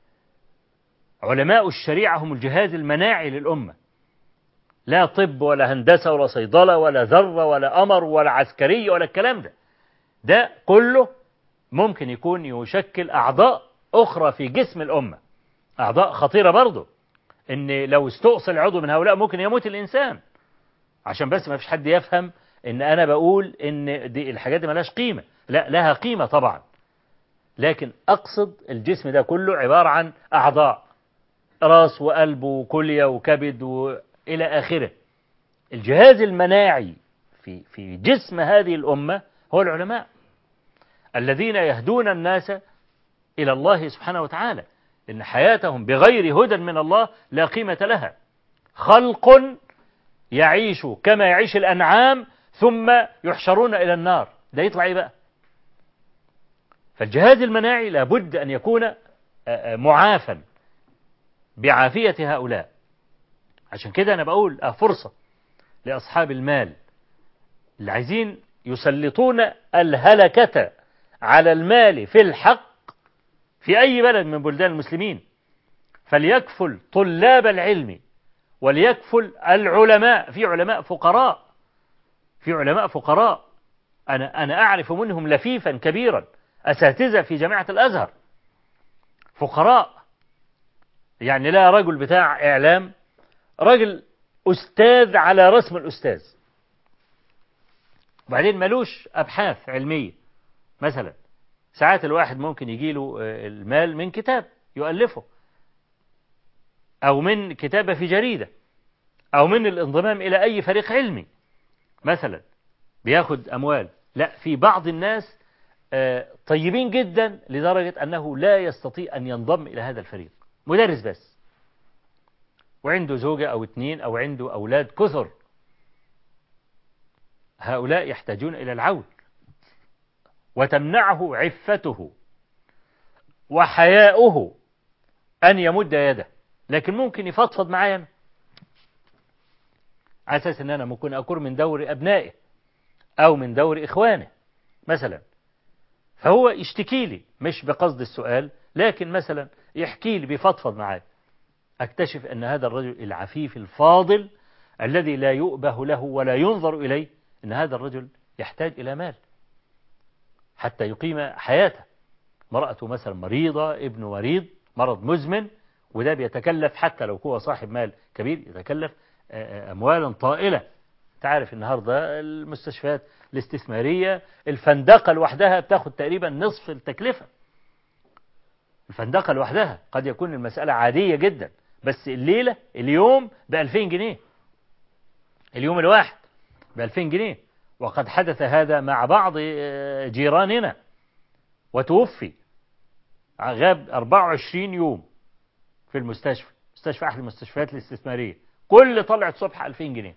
علماء الشريعة هم الجهاز المناعي للأمة لا طب ولا هندسة ولا صيدلة ولا ذرة ولا أمر ولا عسكرية ولا الكلام ده ده كله ممكن يكون يشكل أعضاء أخرى في جسم الأمة أعضاء خطيرة برضه إن لو استؤصل عضو من هؤلاء ممكن يموت الإنسان عشان بس ما فيش حد يفهم إن أنا بقول إن دي الحاجات دي ملهاش قيمة لا لها قيمة طبعا لكن أقصد الجسم ده كله عبارة عن أعضاء راس وقلب وكلية وكبد وإلى آخره الجهاز المناعي في في جسم هذه الأمة هو العلماء الذين يهدون الناس إلى الله سبحانه وتعالى إن حياتهم بغير هدى من الله لا قيمة لها خلق يعيش كما يعيش الأنعام ثم يحشرون إلى النار ده يطلع إيه بقى فالجهاز المناعي لابد أن يكون معافا بعافية هؤلاء عشان كده أنا بقول فرصة لأصحاب المال اللي عايزين يسلطون الهلكة على المال في الحق في أي بلد من بلدان المسلمين فليكفل طلاب العلم وليكفل العلماء في علماء فقراء في علماء فقراء أنا أنا أعرف منهم لفيفا كبيرا أساتذة في جامعة الأزهر فقراء يعني لا رجل بتاع إعلام رجل أستاذ على رسم الأستاذ وبعدين ملوش أبحاث علمية مثلا ساعات الواحد ممكن يجيله المال من كتاب يؤلفه أو من كتابة في جريدة أو من الانضمام إلى أي فريق علمي مثلا بياخد أموال لا في بعض الناس طيبين جدا لدرجة أنه لا يستطيع أن ينضم إلى هذا الفريق مدرس بس وعنده زوجة أو اثنين أو عنده أولاد كثر هؤلاء يحتاجون إلى العون وتمنعه عفته وحياؤه أن يمد يده لكن ممكن يفضفض معايا أنا على أساس أن أنا ممكن أكون من دور أبنائه أو من دور إخوانه مثلا فهو يشتكي لي مش بقصد السؤال لكن مثلا يحكي لي بيفضفض معايا أكتشف أن هذا الرجل العفيف الفاضل الذي لا يؤبه له ولا ينظر إليه أن هذا الرجل يحتاج إلى مال حتى يقيم حياته مرأته مثلا مريضة ابن مريض مرض مزمن وده بيتكلف حتى لو هو صاحب مال كبير يتكلف أموالا طائلة تعرف النهاردة المستشفيات الاستثمارية الفندقة لوحدها بتاخد تقريبا نصف التكلفة الفندقة لوحدها قد يكون المسألة عادية جدا بس الليلة اليوم ب 2000 جنيه اليوم الواحد ب 2000 جنيه وقد حدث هذا مع بعض جيراننا وتوفي غاب 24 يوم في المستشفى مستشفى أحد المستشفيات الاستثمارية كل طلعت صبح 2000 جنيه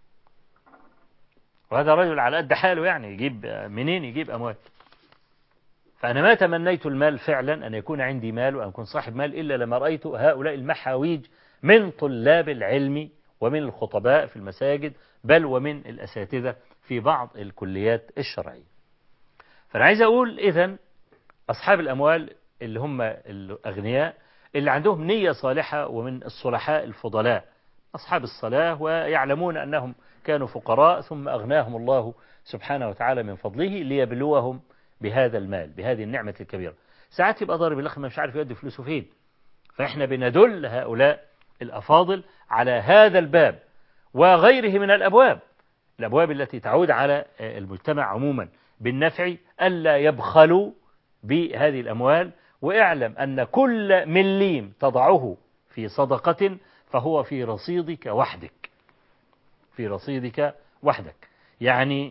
وهذا رجل على قد حاله يعني يجيب منين يجيب أموال فأنا ما تمنيت المال فعلا أن يكون عندي مال وأن أكون صاحب مال إلا لما رأيت هؤلاء المحاويج من طلاب العلم ومن الخطباء في المساجد بل ومن الأساتذة في بعض الكليات الشرعية فأنا عايز أقول إذا أصحاب الأموال اللي هم الأغنياء اللي عندهم نية صالحة ومن الصلحاء الفضلاء أصحاب الصلاة ويعلمون أنهم كانوا فقراء ثم أغناهم الله سبحانه وتعالى من فضله ليبلوهم بهذا المال بهذه النعمة الكبيرة ساعات يبقى ضارب الأخ مش عارف يؤدي فلوسه فين فإحنا بندل هؤلاء الأفاضل على هذا الباب وغيره من الأبواب الأبواب التي تعود على المجتمع عموما بالنفع ألا يبخلوا بهذه الأموال واعلم أن كل مليم تضعه في صدقة فهو في رصيدك وحدك في رصيدك وحدك يعني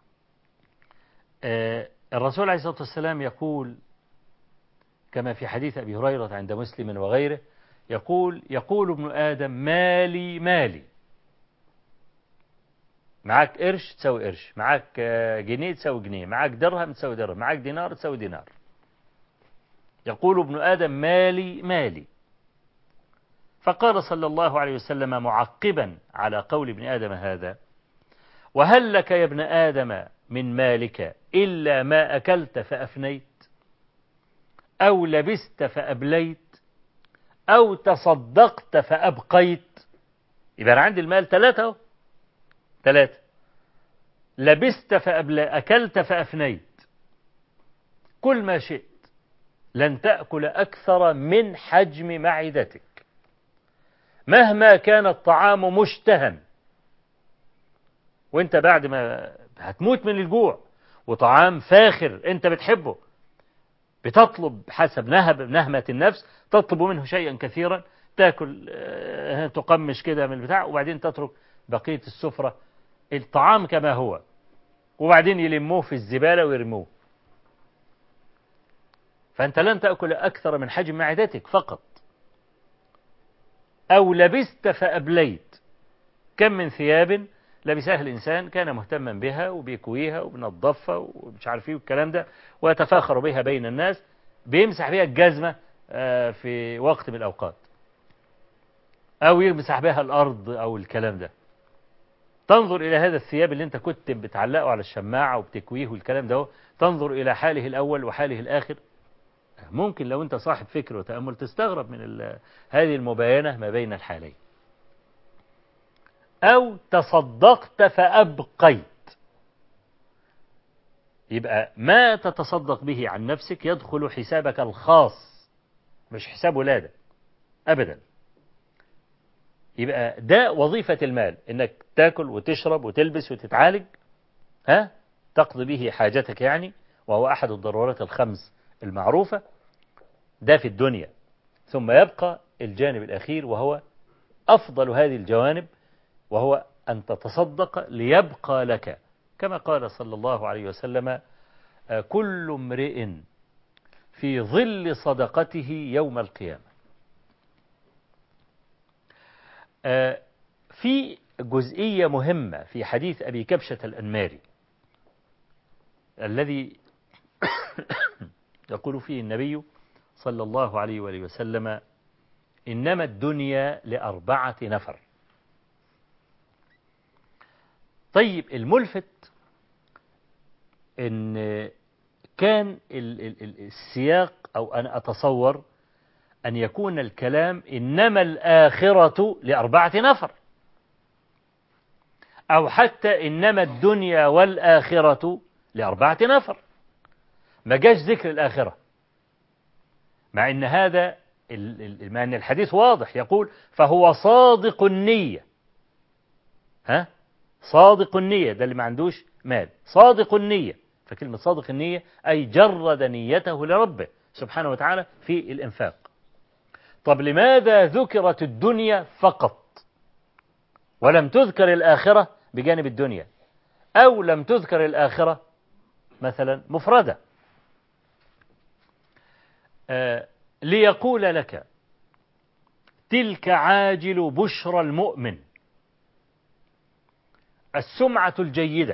الرسول عليه الصلاة والسلام يقول كما في حديث أبي هريرة عند مسلم وغيره يقول يقول ابن آدم مالي مالي معاك قرش تساوي قرش معاك جنيه تساوي جنيه معاك درهم تساوي درهم معاك دينار تساوي دينار يقول ابن آدم مالي مالي فقال صلى الله عليه وسلم معقبا على قول ابن آدم هذا وهل لك يا ابن آدم من مالك إلا ما أكلت فأفنيت أو لبست فأبليت أو تصدقت فأبقيت يبقى أنا عندي المال ثلاثة أهو ثلاثة لبست فأبليت أكلت فأفنيت كل ما شئت لن تأكل أكثر من حجم معدتك مهما كان الطعام مشتهى وانت بعد ما هتموت من الجوع وطعام فاخر انت بتحبه بتطلب حسب نهب نهمة النفس تطلب منه شيئا كثيرا تاكل تقمش كده من البتاع وبعدين تترك بقية السفرة الطعام كما هو وبعدين يلموه في الزبالة ويرموه فأنت لن تأكل أكثر من حجم معدتك فقط أو لبست فأبليت كم من ثياب لبسها الإنسان كان مهتما بها وبيكويها وبنظفها ومش عارف ايه والكلام ده ويتفاخر بها بين الناس بيمسح بها الجزمة في وقت من الأوقات أو يمسح بها الأرض أو الكلام ده تنظر إلى هذا الثياب اللي أنت كنت بتعلقه على الشماعة وبتكويه والكلام ده تنظر إلى حاله الأول وحاله الآخر ممكن لو أنت صاحب فكر وتأمل تستغرب من هذه المباينة ما بين الحالين أو تصدقت فأبقيت يبقى ما تتصدق به عن نفسك يدخل حسابك الخاص مش حساب ولادك أبدا يبقى ده وظيفة المال إنك تاكل وتشرب وتلبس وتتعالج ها تقضي به حاجتك يعني وهو أحد الضرورات الخمس المعروفة ده في الدنيا ثم يبقى الجانب الأخير وهو أفضل هذه الجوانب وهو أن تتصدق ليبقى لك كما قال صلى الله عليه وسلم كل امرئ في ظل صدقته يوم القيامة في جزئية مهمة في حديث أبي كبشة الأنماري الذي يقول فيه النبي صلى الله عليه وآله وسلم إنما الدنيا لأربعة نفر طيب الملفت إن كان السياق أو أنا أتصور أن يكون الكلام إنما الآخرة لأربعة نفر أو حتى إنما الدنيا والآخرة لأربعة نفر ما جاش ذكر الآخرة مع أن هذا مع أن الحديث واضح يقول فهو صادق النية ها صادق النية ده اللي ما عندوش مال صادق النية فكلمة صادق النية أي جرد نيته لربه سبحانه وتعالى في الإنفاق طب لماذا ذكرت الدنيا فقط ولم تذكر الآخرة بجانب الدنيا أو لم تذكر الآخرة مثلا مفردة آه ليقول لك تلك عاجل بشرى المؤمن السمعة الجيدة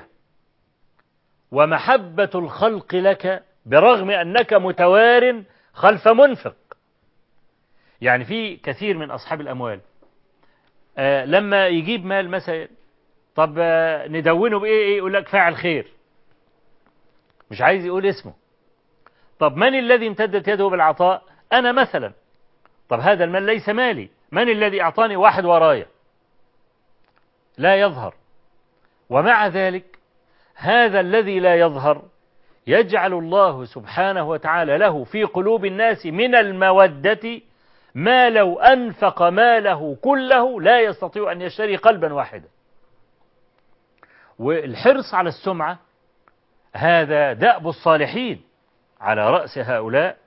ومحبة الخلق لك برغم أنك متوار خلف منفق يعني في كثير من أصحاب الأموال آه لما يجيب مال مثلا طب آه ندونه بإيه إيه يقول لك فاعل خير مش عايز يقول اسمه طب من الذي امتدت يده بالعطاء أنا مثلا طب هذا المال ليس مالي من الذي أعطاني واحد ورايا لا يظهر ومع ذلك هذا الذي لا يظهر يجعل الله سبحانه وتعالى له في قلوب الناس من المودة ما لو أنفق ماله كله لا يستطيع أن يشتري قلبا واحدا والحرص على السمعة هذا دأب الصالحين على رأس هؤلاء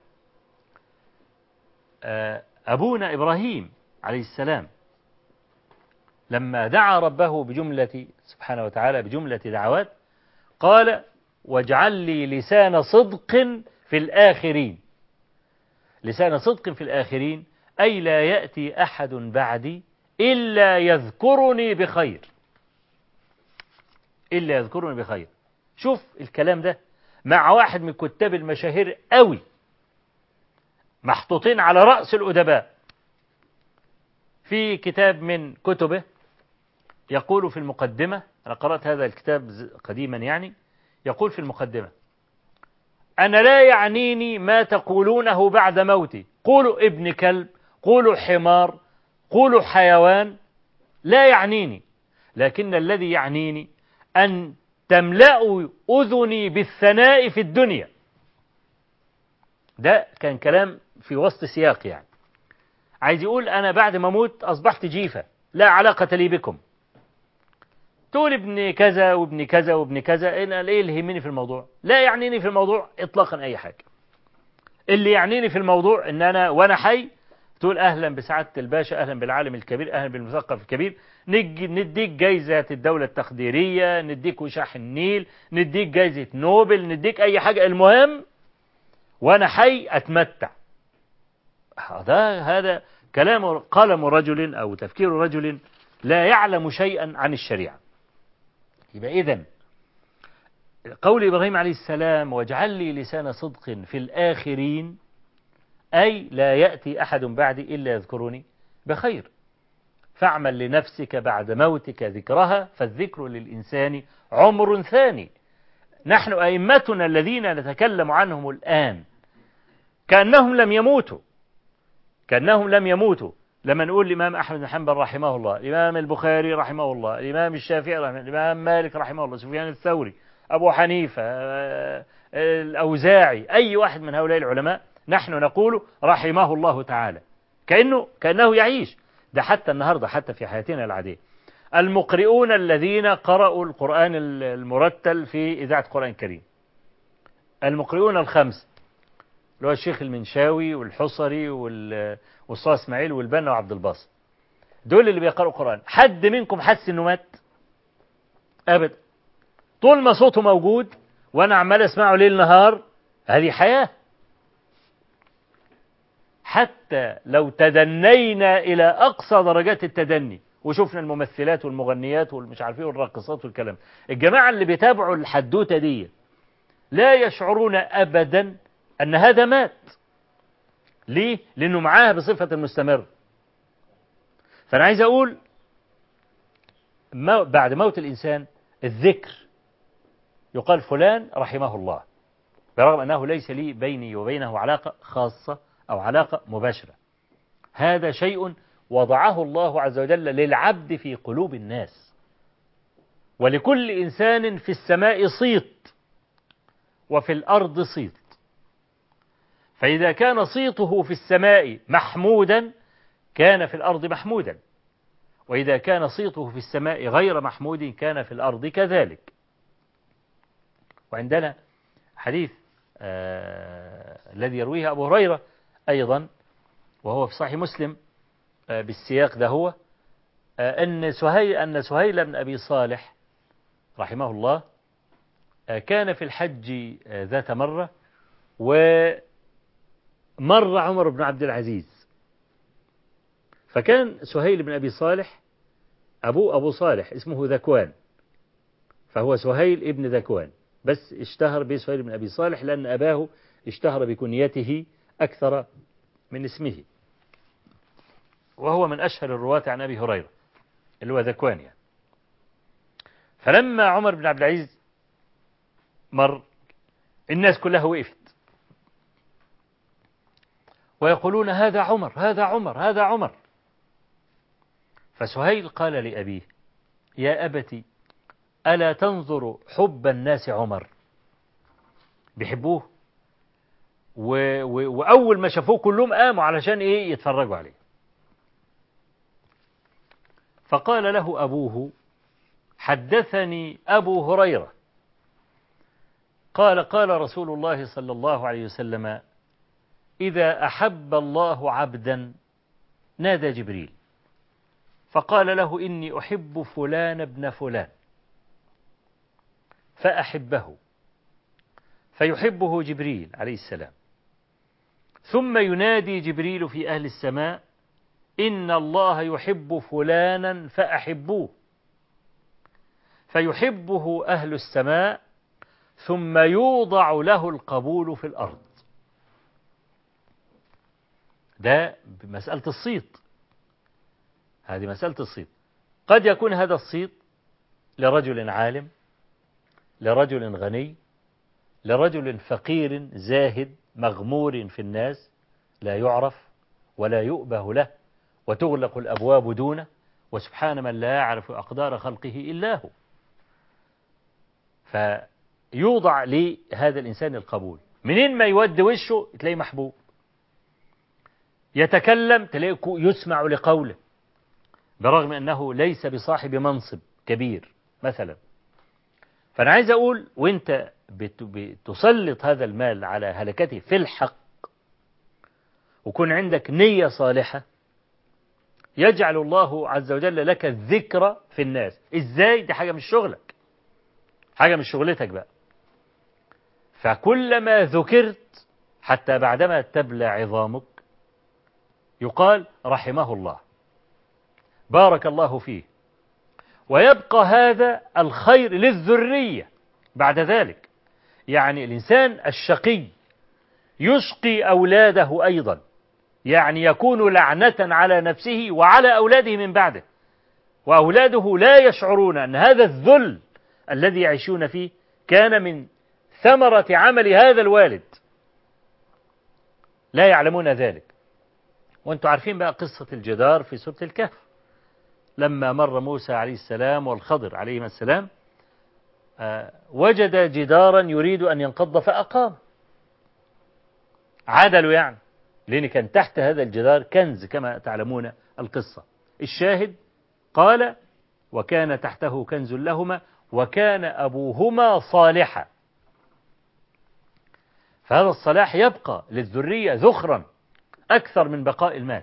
أبونا إبراهيم عليه السلام لما دعا ربه بجملة سبحانه وتعالى بجملة دعوات قال واجعل لي لسان صدق في الآخرين لسان صدق في الآخرين أي لا يأتي أحد بعدي إلا يذكرني بخير إلا يذكرني بخير شوف الكلام ده مع واحد من كتاب المشاهير قوي محطوطين على رأس الأدباء في كتاب من كتبه يقول في المقدمة أنا قرأت هذا الكتاب قديما يعني يقول في المقدمة أنا لا يعنيني ما تقولونه بعد موتي قولوا ابن كلب قولوا حمار قولوا حيوان لا يعنيني لكن الذي يعنيني أن تملأ أذني بالثناء في الدنيا ده كان كلام في وسط سياق يعني عايز يقول أنا بعد ما أموت أصبحت جيفة لا علاقة لي بكم تقول ابن كذا وابن كذا وابن كذا أنا إيه اللي يهمني في الموضوع لا يعنيني في الموضوع إطلاقا أي حاجة اللي يعنيني في الموضوع إن أنا وأنا حي تقول أهلا بسعادة الباشا أهلا بالعالم الكبير أهلا بالمثقف الكبير نديك جايزة الدولة التقديرية نديك وشاح النيل نديك جايزة نوبل نديك أي حاجة المهم وأنا حي أتمتع هذا هذا كلام قلم رجل أو تفكير رجل لا يعلم شيئا عن الشريعة يبقى إذن قول إبراهيم عليه السلام واجعل لي لسان صدق في الآخرين أي لا يأتي أحد بعدي إلا يذكرني بخير فاعمل لنفسك بعد موتك ذكرها فالذكر للإنسان عمر ثاني نحن أئمتنا الذين نتكلم عنهم الآن كأنهم لم يموتوا كأنهم لم يموتوا لما نقول الإمام أحمد بن حنبل رحمه الله الإمام البخاري رحمه الله الإمام الشافعي رحمه الله الإمام مالك رحمه الله سفيان الثوري أبو حنيفة الأوزاعي أي واحد من هؤلاء العلماء نحن نقول رحمه الله تعالى كأنه كأنه يعيش ده حتى النهاردة حتى في حياتنا العادية المقرئون الذين قرأوا القرآن المرتل في إذاعة القرآن الكريم المقرئون الخمس اللي هو الشيخ المنشاوي والحصري والصلاة اسماعيل والبنا وعبد الباسط دول اللي بيقرأوا القرآن حد منكم حس انه مات ابدا طول ما صوته موجود وانا عمال اسمعه ليل نهار هذه حياة حتى لو تدنينا إلى أقصى درجات التدني وشفنا الممثلات والمغنيات والمش عارفين والراقصات والكلام الجماعة اللي بيتابعوا الحدوتة دي لا يشعرون أبدا أن هذا مات ليه؟ لأنه معاه بصفة مستمرة فأنا عايز أقول مو- بعد موت الإنسان الذكر يقال فلان رحمه الله برغم أنه ليس لي بيني وبينه علاقة خاصة أو علاقة مباشرة هذا شيء وضعه الله عز وجل للعبد في قلوب الناس ولكل إنسان في السماء صيت وفي الأرض صيت فإذا كان صيته في السماء محمودا كان في الأرض محمودا وإذا كان صيته في السماء غير محمود كان في الأرض كذلك وعندنا حديث آه الذي يرويه أبو هريرة أيضا وهو في صحيح مسلم آه بالسياق ده هو آه أن سهيل أن سهيل بن أبي صالح رحمه الله آه كان في الحج آه ذات مرة ومر عمر بن عبد العزيز فكان سهيل بن أبي صالح أبوه أبو صالح اسمه ذكوان فهو سهيل ابن ذكوان بس اشتهر بسهيل بن أبي صالح لأن أباه اشتهر بكنيته أكثر من اسمه وهو من أشهر الرواة عن أبي هريرة اللي هو ذكوان يعني فلما عمر بن عبد العزيز مر الناس كلها وقفت ويقولون هذا عمر هذا عمر هذا عمر فسهيل قال لأبيه يا أبتي ألا تنظر حب الناس عمر بيحبوه و... و... وأول ما شافوه كلهم قاموا علشان إيه يتفرجوا عليه فقال له أبوه حدثني أبو هريرة قال قال رسول الله صلى الله عليه وسلم إذا أحب الله عبدا نادى جبريل فقال له إني أحب فلان ابن فلان فأحبه فيحبه جبريل عليه السلام ثم ينادي جبريل في أهل السماء إن الله يحب فلانا فأحبوه فيحبه أهل السماء ثم يوضع له القبول في الأرض ده مسألة الصيت هذه مسألة الصيت قد يكون هذا الصيت لرجل عالم لرجل غني لرجل فقير زاهد مغمور في الناس لا يعرف ولا يؤبه له وتغلق الأبواب دونه وسبحان من لا يعرف أقدار خلقه إلا هو فيوضع لهذا الإنسان القبول منين ما يود وشه تلاقيه محبوب يتكلم تلاقيه يسمع لقوله برغم أنه ليس بصاحب منصب كبير مثلا فأنا عايز أقول وأنت بتسلط هذا المال على هلكته في الحق وكون عندك نية صالحة يجعل الله عز وجل لك الذكر في الناس إزاي دي حاجة مش شغلك حاجة مش شغلتك بقى فكلما ذكرت حتى بعدما تبلى عظامك يقال رحمه الله بارك الله فيه ويبقى هذا الخير للذرية بعد ذلك يعني الإنسان الشقي يشقي أولاده أيضا يعني يكون لعنة على نفسه وعلى أولاده من بعده وأولاده لا يشعرون أن هذا الذل الذي يعيشون فيه كان من ثمرة عمل هذا الوالد لا يعلمون ذلك وانتم عارفين بقى قصة الجدار في سورة الكهف لما مر موسى عليه السلام والخضر عليهما السلام وجد جدارا يريد أن ينقض فأقام عدلوا يعني لأن كان تحت هذا الجدار كنز كما تعلمون القصة الشاهد قال وكان تحته كنز لهما وكان أبوهما صالحا فهذا الصلاح يبقى للذرية ذخرا أكثر من بقاء المال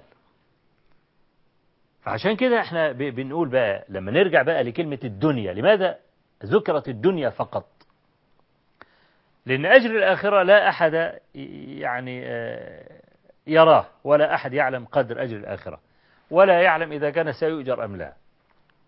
فعشان كده احنا بنقول بقى لما نرجع بقى لكلمة الدنيا لماذا ذكرت الدنيا فقط لأن أجر الآخرة لا أحد يعني يراه ولا أحد يعلم قدر أجر الآخرة ولا يعلم إذا كان سيؤجر أم لا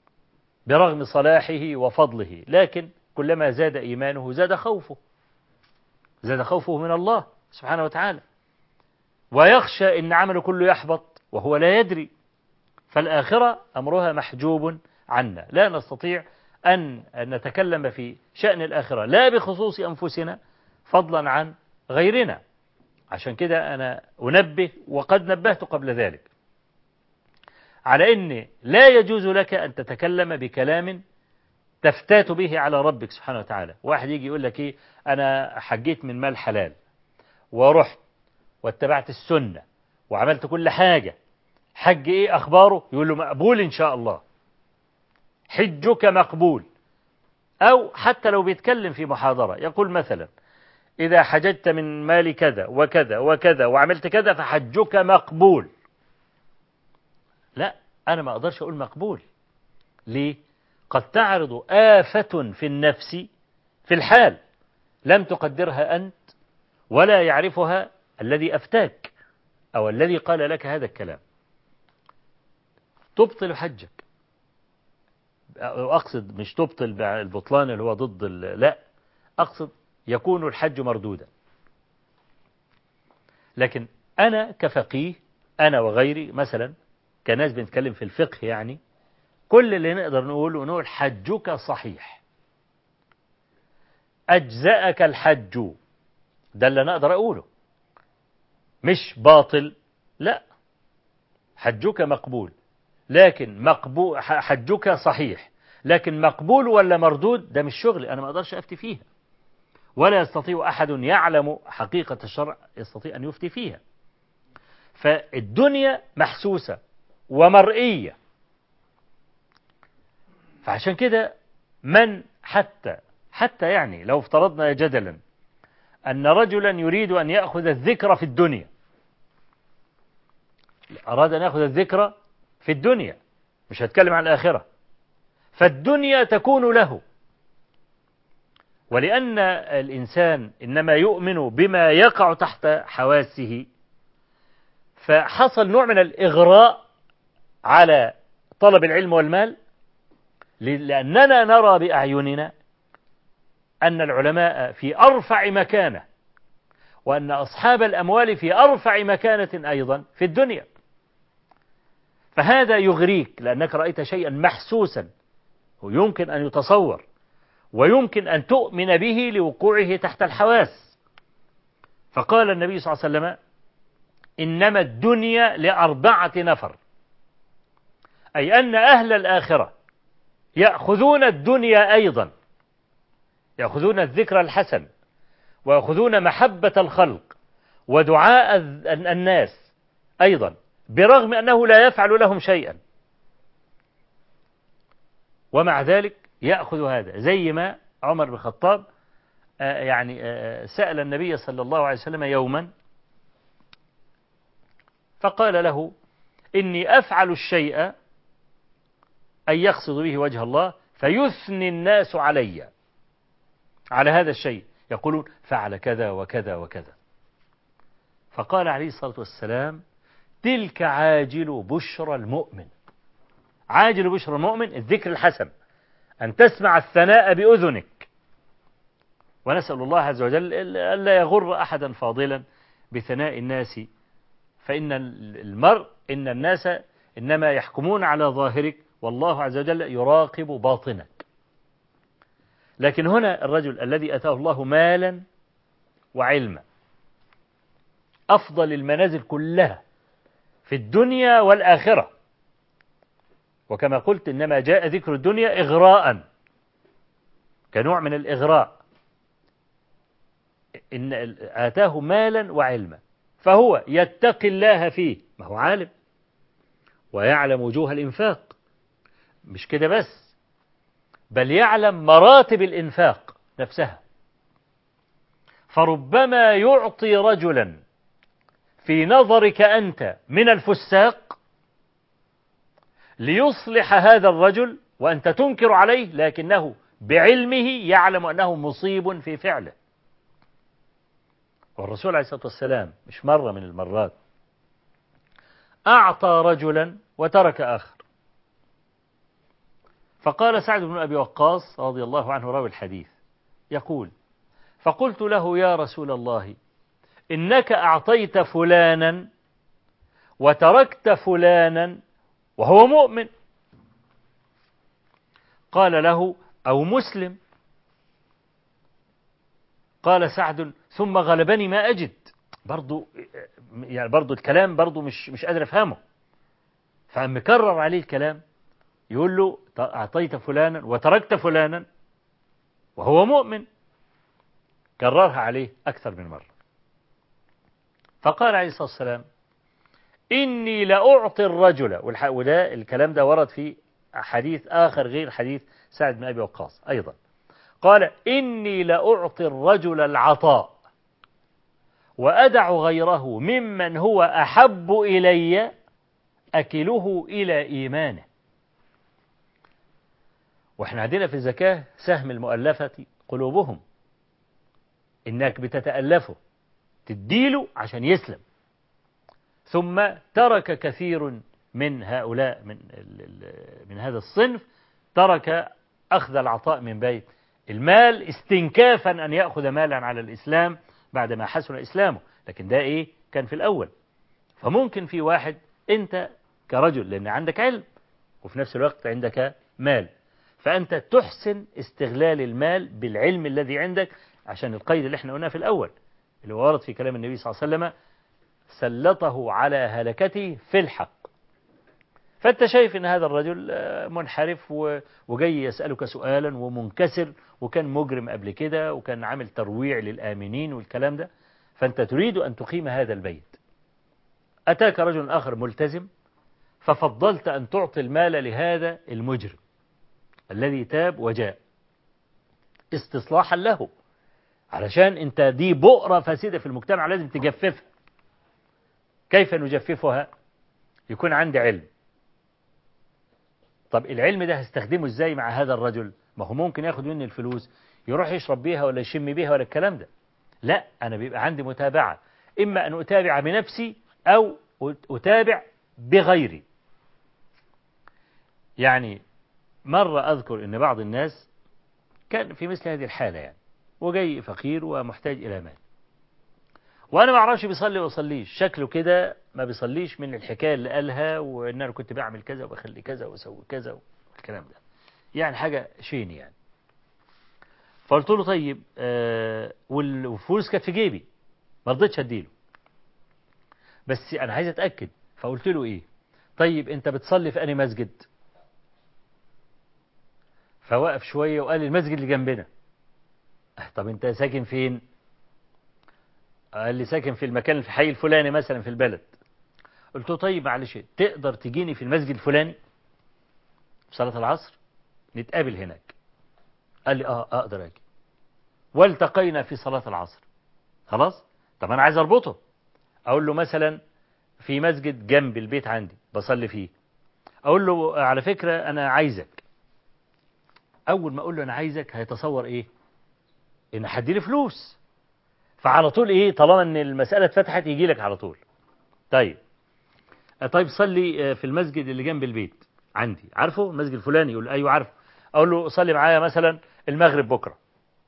برغم صلاحه وفضله لكن كلما زاد إيمانه زاد خوفه زاد خوفه من الله سبحانه وتعالى ويخشى إن عمله كله يحبط وهو لا يدري فالآخرة أمرها محجوب عنا لا نستطيع أن نتكلم في شأن الآخرة لا بخصوص أنفسنا فضلا عن غيرنا عشان كده أنا أنبه وقد نبهت قبل ذلك على أن لا يجوز لك أن تتكلم بكلام تفتات به على ربك سبحانه وتعالى واحد يجي يقول لك إيه أنا حجيت من مال حلال ورحت واتبعت السنة وعملت كل حاجة حج إيه أخباره يقول له مقبول إن شاء الله حجك مقبول أو حتى لو بيتكلم في محاضرة يقول مثلا إذا حججت من مال كذا وكذا وكذا وعملت كذا فحجك مقبول لا أنا ما أقدرش أقول مقبول ليه؟ قد تعرض آفة في النفس في الحال لم تقدرها أنت ولا يعرفها الذي أفتاك أو الذي قال لك هذا الكلام تبطل حجك أقصد مش تبطل البطلان اللي هو ضد لا أقصد يكون الحج مردودا لكن أنا كفقيه أنا وغيري مثلا كناس بنتكلم في الفقه يعني كل اللي نقدر نقوله نقول حجك صحيح أجزأك الحج ده اللي نقدر أقوله مش باطل لا حجك مقبول لكن مقبول حجك صحيح لكن مقبول ولا مردود ده مش شغلي أنا ما أقدرش أفتي فيها ولا يستطيع أحد يعلم حقيقة الشرع يستطيع أن يفتي فيها فالدنيا محسوسة ومرئية فعشان كده من حتى حتى يعني لو افترضنا جدلا أن رجلا يريد أن يأخذ الذكر في الدنيا أراد أن يأخذ الذكر في الدنيا مش هتكلم عن الآخرة فالدنيا تكون له ولأن الإنسان إنما يؤمن بما يقع تحت حواسه فحصل نوع من الإغراء على طلب العلم والمال لأننا نرى بأعيننا أن العلماء في أرفع مكانة وأن أصحاب الأموال في أرفع مكانة أيضا في الدنيا فهذا يغريك لأنك رأيت شيئا محسوسا ويمكن أن يتصور ويمكن أن تؤمن به لوقوعه تحت الحواس فقال النبي صلى الله عليه وسلم إنما الدنيا لأربعة نفر أي أن أهل الآخرة يأخذون الدنيا أيضا يأخذون الذكر الحسن ويأخذون محبة الخلق ودعاء الناس أيضا برغم أنه لا يفعل لهم شيئا ومع ذلك يأخذ هذا زي ما عمر بن الخطاب يعني سأل النبي صلى الله عليه وسلم يوما فقال له إني أفعل الشيء أن يقصد به وجه الله فيثني الناس علي على هذا الشيء يقولون فعل كذا وكذا وكذا فقال عليه الصلاة والسلام تلك عاجل بشرى المؤمن عاجل بشرى المؤمن الذكر الحسن أن تسمع الثناء بأذنك ونسأل الله عز وجل ألا يغر أحدا فاضلا بثناء الناس فإن المرء إن الناس إنما يحكمون على ظاهرك والله عز وجل يراقب باطنك لكن هنا الرجل الذي أتاه الله مالا وعلما أفضل المنازل كلها في الدنيا والآخرة وكما قلت إنما جاء ذكر الدنيا إغراء كنوع من الإغراء إن آتاه مالا وعلما فهو يتقي الله فيه ما هو عالم ويعلم وجوه الإنفاق مش كده بس بل يعلم مراتب الإنفاق نفسها فربما يعطي رجلا في نظرك أنت من الفساق ليصلح هذا الرجل وأنت تنكر عليه لكنه بعلمه يعلم أنه مصيب في فعله والرسول عليه الصلاة والسلام مش مرة من المرات أعطى رجلا وترك آخر فقال سعد بن أبي وقاص رضي الله عنه راوي الحديث يقول فقلت له يا رسول الله إنك أعطيت فلانا وتركت فلانا وهو مؤمن قال له أو مسلم قال سعد ثم غلبني ما أجد برضو يعني برضو الكلام برضو مش مش قادر أفهمه فمكرر عليه الكلام يقول له أعطيت فلانا وتركت فلانا وهو مؤمن كررها عليه أكثر من مرة فقال عليه الصلاة والسلام إني لأعطي الرجل وده الكلام ده ورد في حديث آخر غير حديث سعد بن أبي وقاص أيضا قال إني لأعطي الرجل العطاء وأدع غيره ممن هو أحب إلي أكله إلى إيمانه وإحنا عندنا في الزكاة سهم المؤلفة قلوبهم إنك بتتألفه تديله عشان يسلم ثم ترك كثير من هؤلاء من من هذا الصنف ترك أخذ العطاء من بيت المال استنكافا أن يأخذ مالا على الإسلام بعدما حسن إسلامه لكن ده إيه كان في الأول فممكن في واحد أنت كرجل لأن عندك علم وفي نفس الوقت عندك مال فأنت تحسن استغلال المال بالعلم الذي عندك عشان القيد اللي احنا قلناه في الأول اللي ورد في كلام النبي صلى الله عليه وسلم سلطه على هلكته في الحق فأنت شايف أن هذا الرجل منحرف وجاي يسألك سؤالا ومنكسر وكان مجرم قبل كده وكان عامل ترويع للآمنين والكلام ده فأنت تريد أن تقيم هذا البيت أتاك رجل آخر ملتزم ففضلت أن تعطي المال لهذا المجرم الذي تاب وجاء استصلاحا له علشان انت دي بؤرة فاسدة في المجتمع لازم تجففها كيف نجففها يكون عندي علم طب العلم ده هستخدمه ازاي مع هذا الرجل ما هو ممكن ياخد مني الفلوس يروح يشرب بيها ولا يشم بيها ولا الكلام ده لا انا بيبقى عندي متابعة اما ان اتابع بنفسي او اتابع بغيري يعني مرة اذكر ان بعض الناس كان في مثل هذه الحالة يعني وجاي فقير ومحتاج الى مال وانا ما اعرفش بيصلي ويصليش شكله كده ما بيصليش من الحكايه اللي قالها وان انا كنت بعمل كذا وبخلي كذا واسوي كذا والكلام ده يعني حاجه شين يعني فقلت له طيب آه والفلوس كانت في جيبي ما رضيتش اديله بس انا عايز اتاكد فقلت له ايه طيب انت بتصلي في انهي مسجد فوقف شويه وقال المسجد اللي جنبنا طب انت ساكن فين قال لي ساكن في المكان في الحي الفلاني مثلا في البلد قلت له طيب معلش تقدر تجيني في المسجد الفلاني في صلاة العصر نتقابل هناك قال لي اه اقدر اجي والتقينا في صلاة العصر خلاص طب انا عايز اربطه اقول له مثلا في مسجد جنب البيت عندي بصلي فيه اقول له على فكرة انا عايزك اول ما اقول له انا عايزك هيتصور ايه ان هديلي فلوس فعلى طول ايه طالما ان المسألة اتفتحت يجي لك على طول طيب طيب صلي في المسجد اللي جنب البيت عندي عارفه المسجد الفلاني يقول ايوه عارفه اقول له صلي معايا مثلا المغرب بكره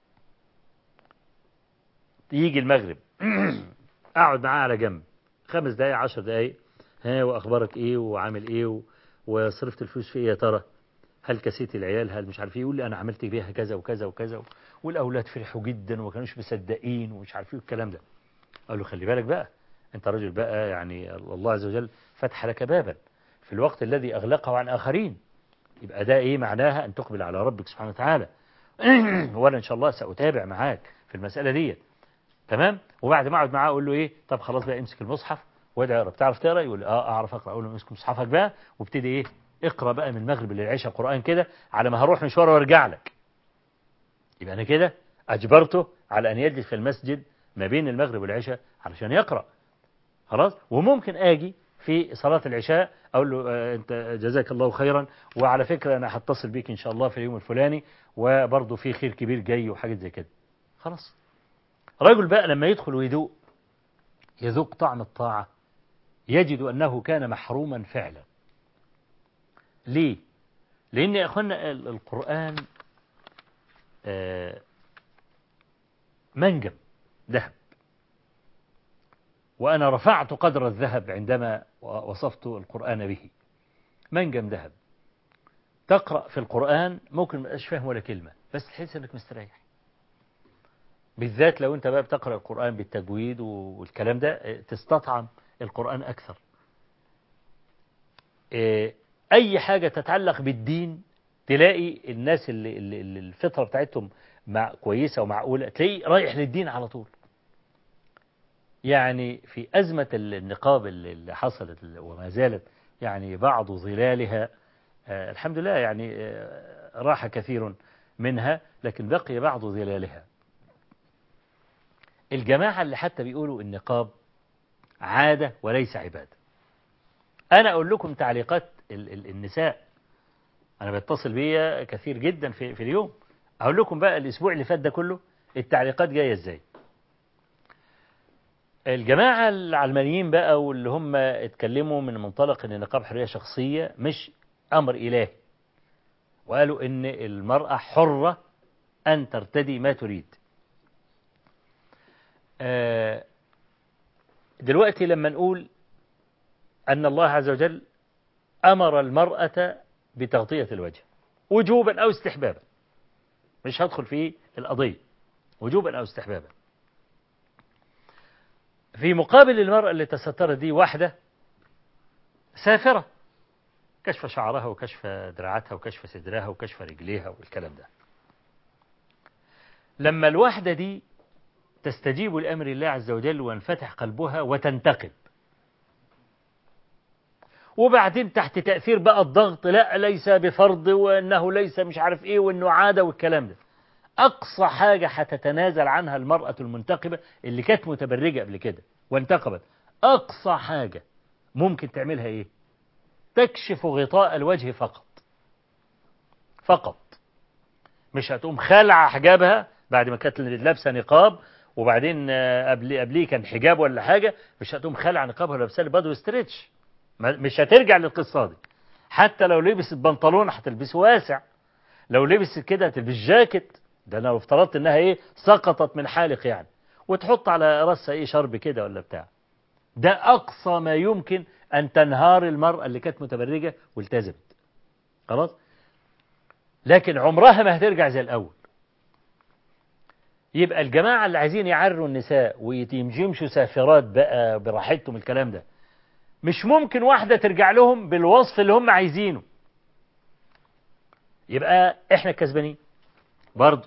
يجي المغرب اقعد معاه على جنب خمس دقايق عشر دقايق ها واخبارك ايه وعامل ايه و... وصرفت الفلوس في ايه يا ترى هل كسيت العيال هل مش عارف ايه يقول لي انا عملت بيها كذا وكذا وكذا والاولاد فرحوا جدا وما كانوش مصدقين ومش عارف ايه الكلام ده قال له خلي بالك بقى انت راجل بقى يعني الله عز وجل فتح لك بابا في الوقت الذي اغلقه عن اخرين يبقى ده ايه معناها ان تقبل على ربك سبحانه وتعالى وانا ان شاء الله ساتابع معاك في المساله دي تمام وبعد ما اقعد معاه اقول له ايه طب خلاص بقى امسك المصحف وادعي اقرا بتعرف تقرا يقول اه اعرف اقرا اقول له امسك مصحفك بقى وابتدي ايه اقرا بقى من المغرب للعشاء قران كده على ما هروح مشوار وارجع لك يبقى انا كده اجبرته على ان يجلس في المسجد ما بين المغرب والعشاء علشان يقرا خلاص وممكن اجي في صلاة العشاء أقول له آه أنت جزاك الله خيرا وعلى فكرة أنا هتصل بيك إن شاء الله في اليوم الفلاني وبرضه في خير كبير جاي وحاجات زي كده خلاص رجل بقى لما يدخل ويذوق يذوق طعم الطاعة يجد أنه كان محروما فعلا ليه لأن يا أخوانا القرآن آه منجم ذهب وأنا رفعت قدر الذهب عندما وصفت القرآن به منجم ذهب تقرأ في القرآن ممكن ما فاهم ولا كلمة بس تحس انك مستريح بالذات لو انت بقى بتقرأ القرآن بالتجويد والكلام ده تستطعم القرآن أكثر أي حاجة تتعلق بالدين تلاقي الناس اللي, اللي الفطرة بتاعتهم مع كويسة ومعقولة تلاقي رايح للدين على طول يعني في أزمة النقاب اللي حصلت وما زالت يعني بعض ظلالها آه الحمد لله يعني آه راح كثير منها لكن بقي بعض ظلالها الجماعة اللي حتى بيقولوا النقاب عادة وليس عبادة أنا أقول لكم تعليقات النساء أنا بتصل بيا كثير جدا في, في اليوم أقول لكم بقى الأسبوع اللي فات ده كله التعليقات جاية إزاي الجماعة العلمانيين بقى واللي هم اتكلموا من منطلق ان النقاب حرية شخصية مش أمر إلهي وقالوا ان المرأة حرة أن ترتدي ما تريد دلوقتي لما نقول أن الله عز وجل أمر المرأة بتغطية الوجه وجوبا أو استحبابا مش هدخل في القضية وجوبا أو استحبابا في مقابل المرأة اللي تسترت دي واحدة سافرة كشف شعرها وكشف دراعاتها وكشف صدرها وكشف رجليها والكلام ده لما الواحدة دي تستجيب لأمر الله عز وجل وانفتح قلبها وتنتقب وبعدين تحت تأثير بقى الضغط لا ليس بفرض وأنه ليس مش عارف إيه وأنه عادة والكلام ده أقصى حاجة هتتنازل عنها المرأة المنتقبة اللي كانت متبرجة قبل كده وانتقبت أقصى حاجة ممكن تعملها إيه تكشف غطاء الوجه فقط فقط مش هتقوم خلع حجابها بعد ما كانت لابسة نقاب وبعدين قبل قبليه كان حجاب ولا حاجة مش هتقوم خلع نقابها ولابسة لي بدو ستريتش مش هترجع للقصة دي حتى لو لبست بنطلون هتلبسه واسع لو لبست كده هتلبس جاكيت ده انا لو افترضت انها ايه سقطت من حالق يعني وتحط على راسها ايه شرب كده ولا بتاع ده اقصى ما يمكن ان تنهار المرأة اللي كانت متبرجة والتزمت خلاص لكن عمرها ما هترجع زي الاول يبقى الجماعة اللي عايزين يعروا النساء ويمشوا سافرات بقى براحتهم الكلام ده مش ممكن واحدة ترجع لهم بالوصف اللي هم عايزينه يبقى احنا كسبانين برضه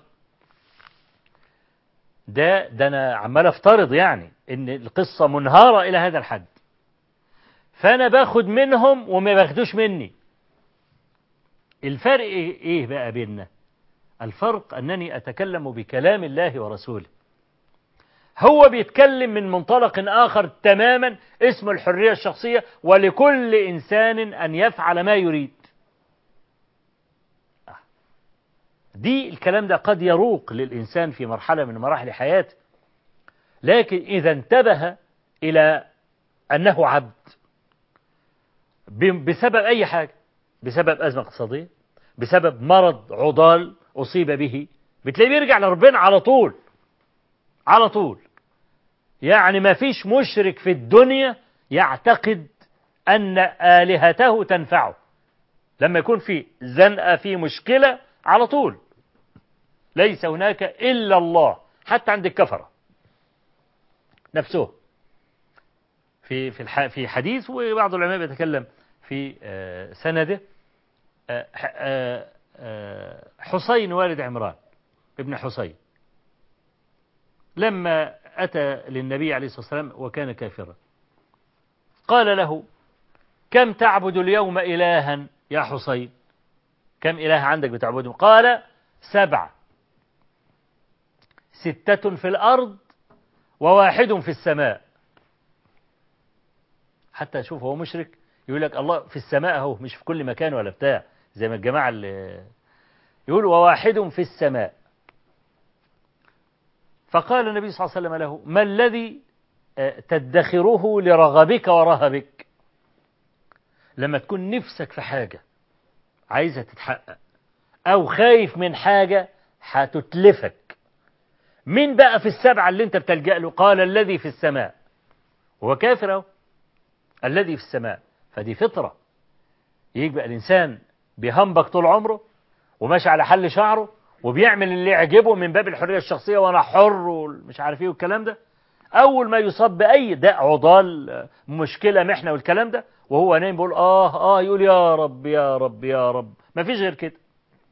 ده ده انا عمال افترض يعني ان القصة منهارة الى هذا الحد فانا باخد منهم وما باخدوش مني الفرق ايه بقى بيننا الفرق انني اتكلم بكلام الله ورسوله هو بيتكلم من منطلق آخر تماما اسمه الحرية الشخصية ولكل إنسان أن يفعل ما يريد دي الكلام ده قد يروق للإنسان في مرحلة من مراحل حياته لكن إذا انتبه إلى أنه عبد بسبب أي حاجة بسبب أزمة اقتصادية بسبب مرض عضال أصيب به بتلاقيه بيرجع لربنا على طول على طول يعني ما فيش مشرك في الدنيا يعتقد أن آلهته تنفعه لما يكون في زنقة في مشكلة على طول ليس هناك إلا الله حتى عند الكفرة نفسه في في في حديث وبعض العلماء بيتكلم في سنده حسين والد عمران ابن حسين لما أتى للنبي عليه الصلاة والسلام وكان كافرا قال له كم تعبد اليوم إلها يا حسين كم إله عندك بتعبدهم قال سبع ستة في الأرض وواحد في السماء حتى شوف هو مشرك يقول لك الله في السماء اهو مش في كل مكان ولا بتاع زي ما الجماعة اللي يقول وواحد في السماء فقال النبي صلى الله عليه وسلم له ما الذي تدخره لرغبك ورهبك لما تكون نفسك في حاجة عايزة تتحقق أو خايف من حاجة هتتلفك مين بقى في السبعة اللي انت بتلجأ له قال الذي في السماء هو كافر اهو الذي في السماء فدي فطرة يبقى الإنسان بيهمبك طول عمره وماشي على حل شعره وبيعمل اللي يعجبه من باب الحرية الشخصية وأنا حر ومش عارف إيه والكلام ده أول ما يصاب بأي داء عضال مشكلة محنة والكلام ده وهو نايم بيقول آه آه يقول يا رب يا رب يا رب ما فيش غير كده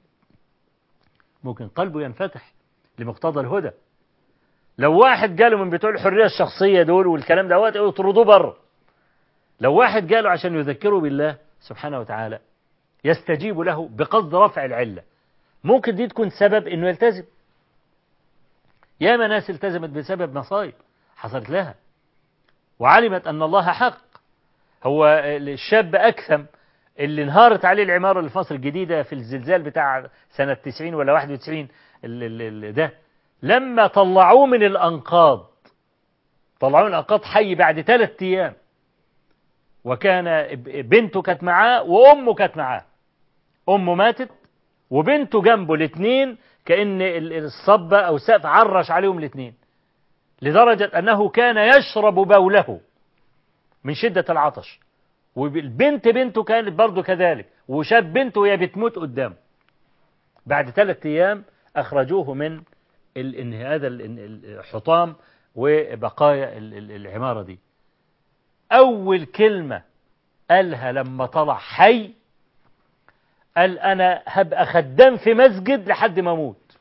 ممكن قلبه ينفتح لمقتضى الهدى لو واحد جاله من بتوع الحرية الشخصية دول والكلام ده وقت يطردوه بره لو واحد جاله عشان يذكره بالله سبحانه وتعالى يستجيب له بقصد رفع العلة ممكن دي تكون سبب انه يلتزم ياما ناس التزمت بسبب مصايب حصلت لها وعلمت ان الله حق هو الشاب اكثم اللي انهارت عليه العمارة اللي في مصر الجديدة في الزلزال بتاع سنة 90 ولا 91 ده لما طلعوه من الأنقاض طلعوه من الأنقاض حي بعد ثلاث أيام وكان بنته كانت معاه وأمه كانت معاه أمه ماتت وبنته جنبه الاثنين كأن الصبة أو السقف عرش عليهم الاثنين لدرجة أنه كان يشرب بوله من شدة العطش والبنت بنته كانت برضه كذلك وشاف بنته وهي بتموت قدامه بعد ثلاث أيام أخرجوه من ال هذا الحطام وبقايا العمارة دي أول كلمة قالها لما طلع حي قال أنا هبقى خدام في مسجد لحد ما أموت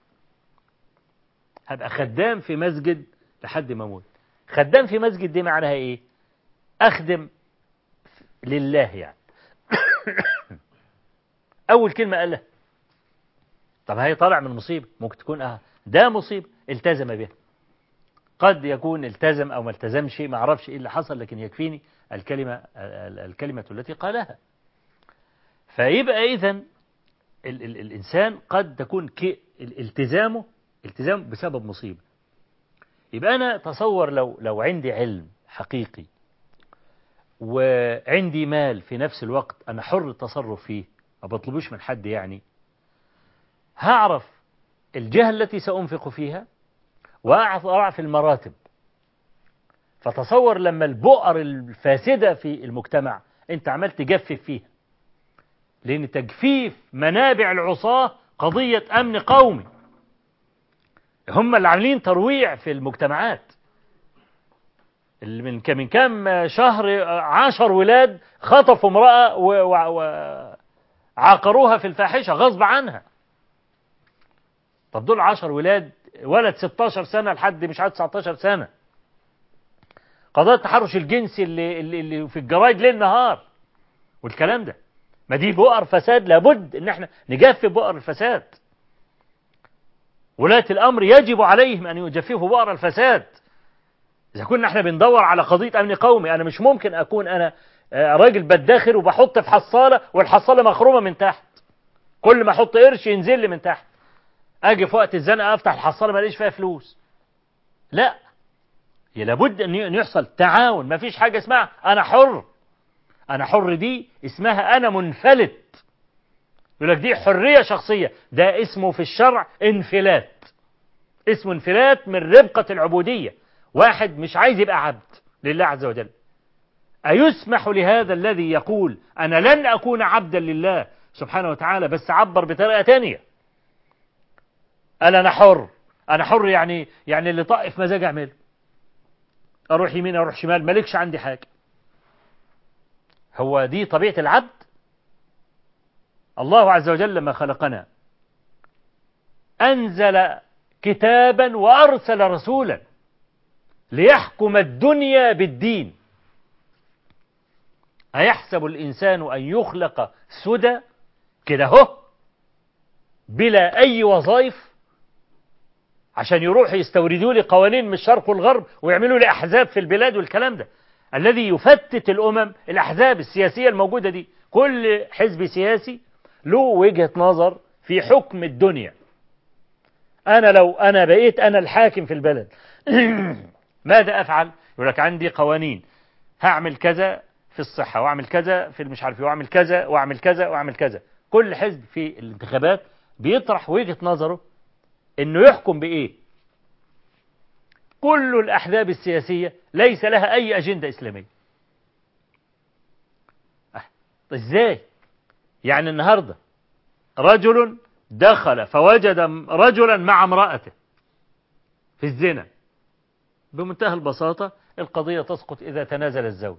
هبقى خدام في مسجد لحد ما أموت خدام في مسجد دي معناها إيه أخدم لله يعني أول كلمة قالها طب هي طالع من مصيبة ممكن تكون اه ده مصيبة التزم بها قد يكون التزم أو ما التزمش ما أعرفش إيه اللي حصل لكن يكفيني الكلمة الكلمة التي قالها فيبقى إذا ال ال الإنسان قد تكون التزامه التزام بسبب مصيبة يبقى أنا تصور لو لو عندي علم حقيقي وعندي مال في نفس الوقت أنا حر التصرف فيه ما بطلبوش من حد يعني هعرف الجهة التي سأنفق فيها وأعرف المراتب فتصور لما البؤر الفاسدة في المجتمع أنت عمال تجفف فيها لأن تجفيف منابع العصاة قضية أمن قومي هم اللي عاملين ترويع في المجتمعات من من كام شهر عشر ولاد خطفوا امرأة وعاقروها في الفاحشة غصب عنها طب دول عشر ولاد ولد 16 سنة لحد مش عارف 19 سنة قضايا التحرش الجنسي اللي, اللي, اللي في الجرايد ليل نهار والكلام ده ما دي بؤر فساد لابد ان احنا نجفف بؤر الفساد ولاة الامر يجب عليهم ان يجففوا بؤر الفساد اذا كنا احنا بندور على قضية امن قومي انا مش ممكن اكون انا راجل بداخر وبحط في حصالة والحصالة مخرومة من تحت كل ما احط قرش ينزل لي من تحت اجي في وقت الزنقه افتح الحصاله ما الاقيش فيها فلوس لا لابد ان يحصل تعاون ما فيش حاجه اسمها انا حر انا حر دي اسمها انا منفلت يقول لك دي حريه شخصيه ده اسمه في الشرع انفلات اسمه انفلات من ربقه العبوديه واحد مش عايز يبقى عبد لله عز وجل أيسمح لهذا الذي يقول أنا لن أكون عبدا لله سبحانه وتعالى بس عبر بطريقة تانية قال أنا حر أنا حر يعني يعني اللي طائف مزاج أعمله أروح يمين أروح شمال مالكش عندي حاجة هو دي طبيعة العبد الله عز وجل لما خلقنا أنزل كتابا وأرسل رسولا ليحكم الدنيا بالدين أيحسب الإنسان أن يخلق سدى كده هو بلا أي وظائف عشان يروحوا يستوردوا لي قوانين من الشرق والغرب ويعملوا لي أحزاب في البلاد والكلام ده الذي يفتت الأمم الأحزاب السياسية الموجودة دي كل حزب سياسي له وجهة نظر في حكم الدنيا أنا لو أنا بقيت أنا الحاكم في البلد ماذا أفعل يقول لك عندي قوانين هعمل كذا في الصحة واعمل كذا في مش عارف واعمل كذا واعمل كذا واعمل كذا كل حزب في الانتخابات بيطرح وجهة نظره انه يحكم بايه كل الأحزاب السياسية ليس لها أي أجندة إسلامية أه، إزاي يعني النهاردة رجل دخل فوجد رجلا مع امرأته في الزنا بمنتهى البساطة القضية تسقط إذا تنازل الزوج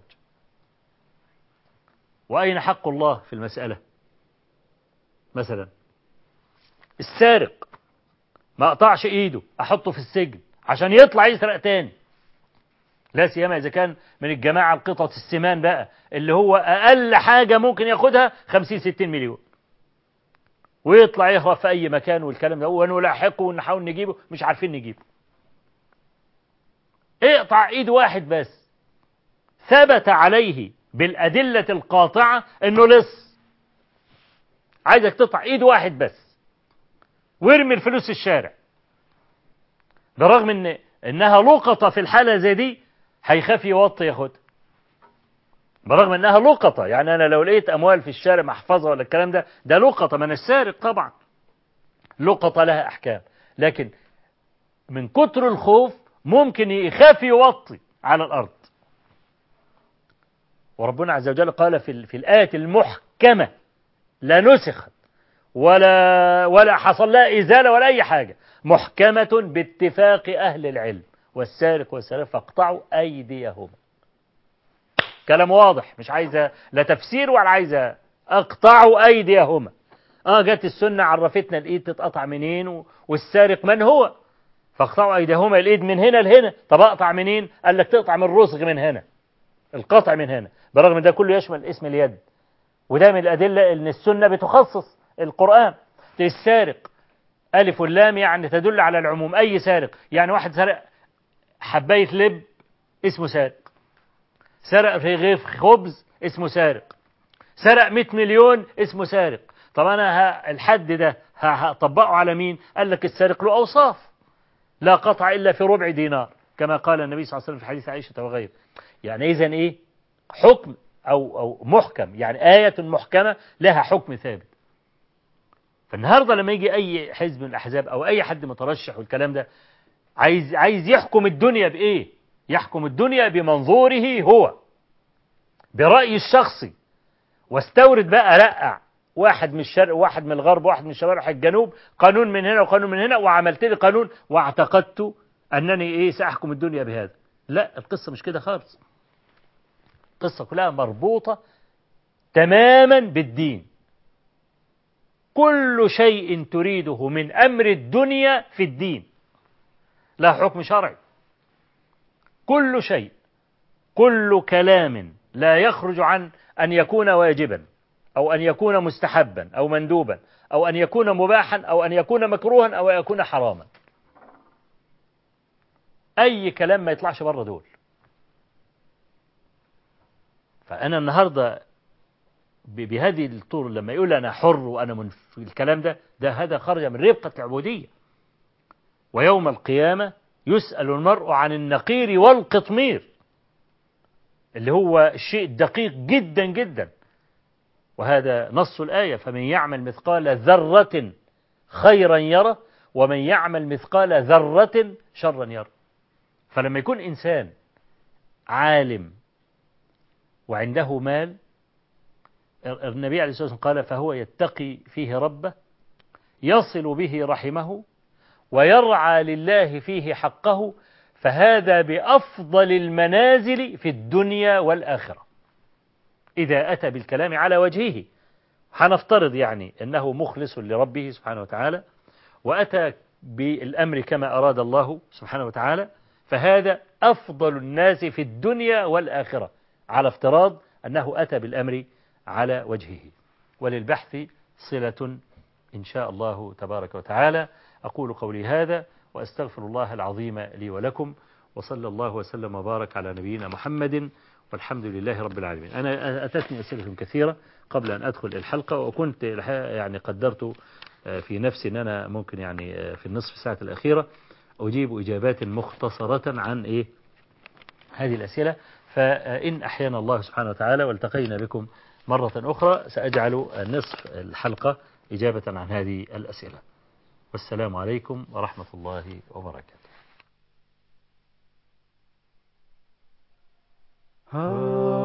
وأين حق الله في المسألة مثلا السارق ما اقطعش ايده احطه في السجن عشان يطلع يسرق تاني لا سيما اذا كان من الجماعة القطط السمان بقى اللي هو اقل حاجة ممكن ياخدها 50 60 مليون ويطلع يهرب في اي مكان والكلام ده ونلاحقه ونحاول نجيبه مش عارفين نجيبه اقطع ايد واحد بس ثبت عليه بالأدلة القاطعة انه لص عايزك تقطع ايد واحد بس وارمي الفلوس الشارع برغم ان انها لقطة في الحالة زي دي هيخاف يوطي ياخدها برغم انها لقطة يعني انا لو لقيت اموال في الشارع محفظة ولا الكلام ده ده لقطة من السارق طبعا لقطة لها احكام لكن من كتر الخوف ممكن يخاف يوطي على الارض وربنا عز وجل قال في, في الآية المحكمة لا نسخت ولا ولا حصل لها إزالة ولا أي حاجة محكمة باتفاق أهل العلم والسارق والسارق فاقطعوا أيديهما كلام واضح مش عايزة لا تفسير ولا عايزة اقطعوا أيديهما اه جت السنة عرفتنا الإيد تتقطع منين والسارق من هو فاقطعوا أيديهما الإيد من هنا لهنا طب أقطع منين قال لك تقطع من الرسغ من هنا القطع من هنا برغم ده كله يشمل اسم اليد وده من الأدلة أن السنة بتخصص القرآن السارق ألف واللام يعني تدل على العموم أي سارق يعني واحد سرق حباية لب اسمه سارق سرق رغيف خبز اسمه سارق سرق 100 مليون اسمه سارق طب أنا الحد ده هطبقه على مين قال لك السارق له أوصاف لا قطع إلا في ربع دينار كما قال النبي صلى الله عليه وسلم في حديث عائشة وغيره يعني إذا إيه حكم أو, أو محكم يعني آية محكمة لها حكم ثابت فالنهاردة لما يجي أي حزب من الأحزاب أو أي حد مترشح والكلام ده عايز عايز يحكم الدنيا بإيه؟ يحكم الدنيا بمنظوره هو برأيه الشخصي واستورد بقى رقع واحد من الشرق واحد من الغرب واحد من الشمال واحد الجنوب قانون من هنا وقانون من هنا وعملت لي قانون واعتقدت أنني إيه سأحكم الدنيا بهذا لا القصة مش كده خالص القصة كلها مربوطة تماما بالدين كل شيء تريده من أمر الدنيا في الدين لا حكم شرعي كل شيء كل كلام لا يخرج عن أن يكون واجبا أو أن يكون مستحبا أو مندوبا أو أن يكون مباحا أو أن يكون مكروها أو أن يكون حراما أي كلام ما يطلعش بره دول فأنا النهاردة بهذه الطور لما يقول أنا حر وأنا من الكلام ده ده هذا خرج من ربقة العبودية ويوم القيامة يسأل المرء عن النقير والقطمير اللي هو الشيء الدقيق جدا جدا وهذا نص الآية فمن يعمل مثقال ذرة خيرا يرى ومن يعمل مثقال ذرة شرا يرى فلما يكون إنسان عالم وعنده مال النبي عليه الصلاة والسلام قال فهو يتقي فيه ربه يصل به رحمه ويرعى لله فيه حقه فهذا بأفضل المنازل في الدنيا والآخرة إذا أتى بالكلام على وجهه هنفترض يعني أنه مخلص لربه سبحانه وتعالى وأتى بالأمر كما أراد الله سبحانه وتعالى فهذا أفضل الناس في الدنيا والآخرة على افتراض أنه أتى بالأمر على وجهه وللبحث صلة إن شاء الله تبارك وتعالى أقول قولي هذا وأستغفر الله العظيم لي ولكم وصلى الله وسلم وبارك على نبينا محمد والحمد لله رب العالمين أنا أتتني أسئلة كثيرة قبل أن أدخل الحلقة وكنت يعني قدرت في نفسي أن أنا ممكن يعني في النصف ساعة الأخيرة أجيب إجابات مختصرة عن إيه هذه الأسئلة فإن أحيانا الله سبحانه وتعالى والتقينا بكم مرة أخرى سأجعل نصف الحلقة إجابة عن هذه الأسئلة والسلام عليكم ورحمة الله وبركاته ها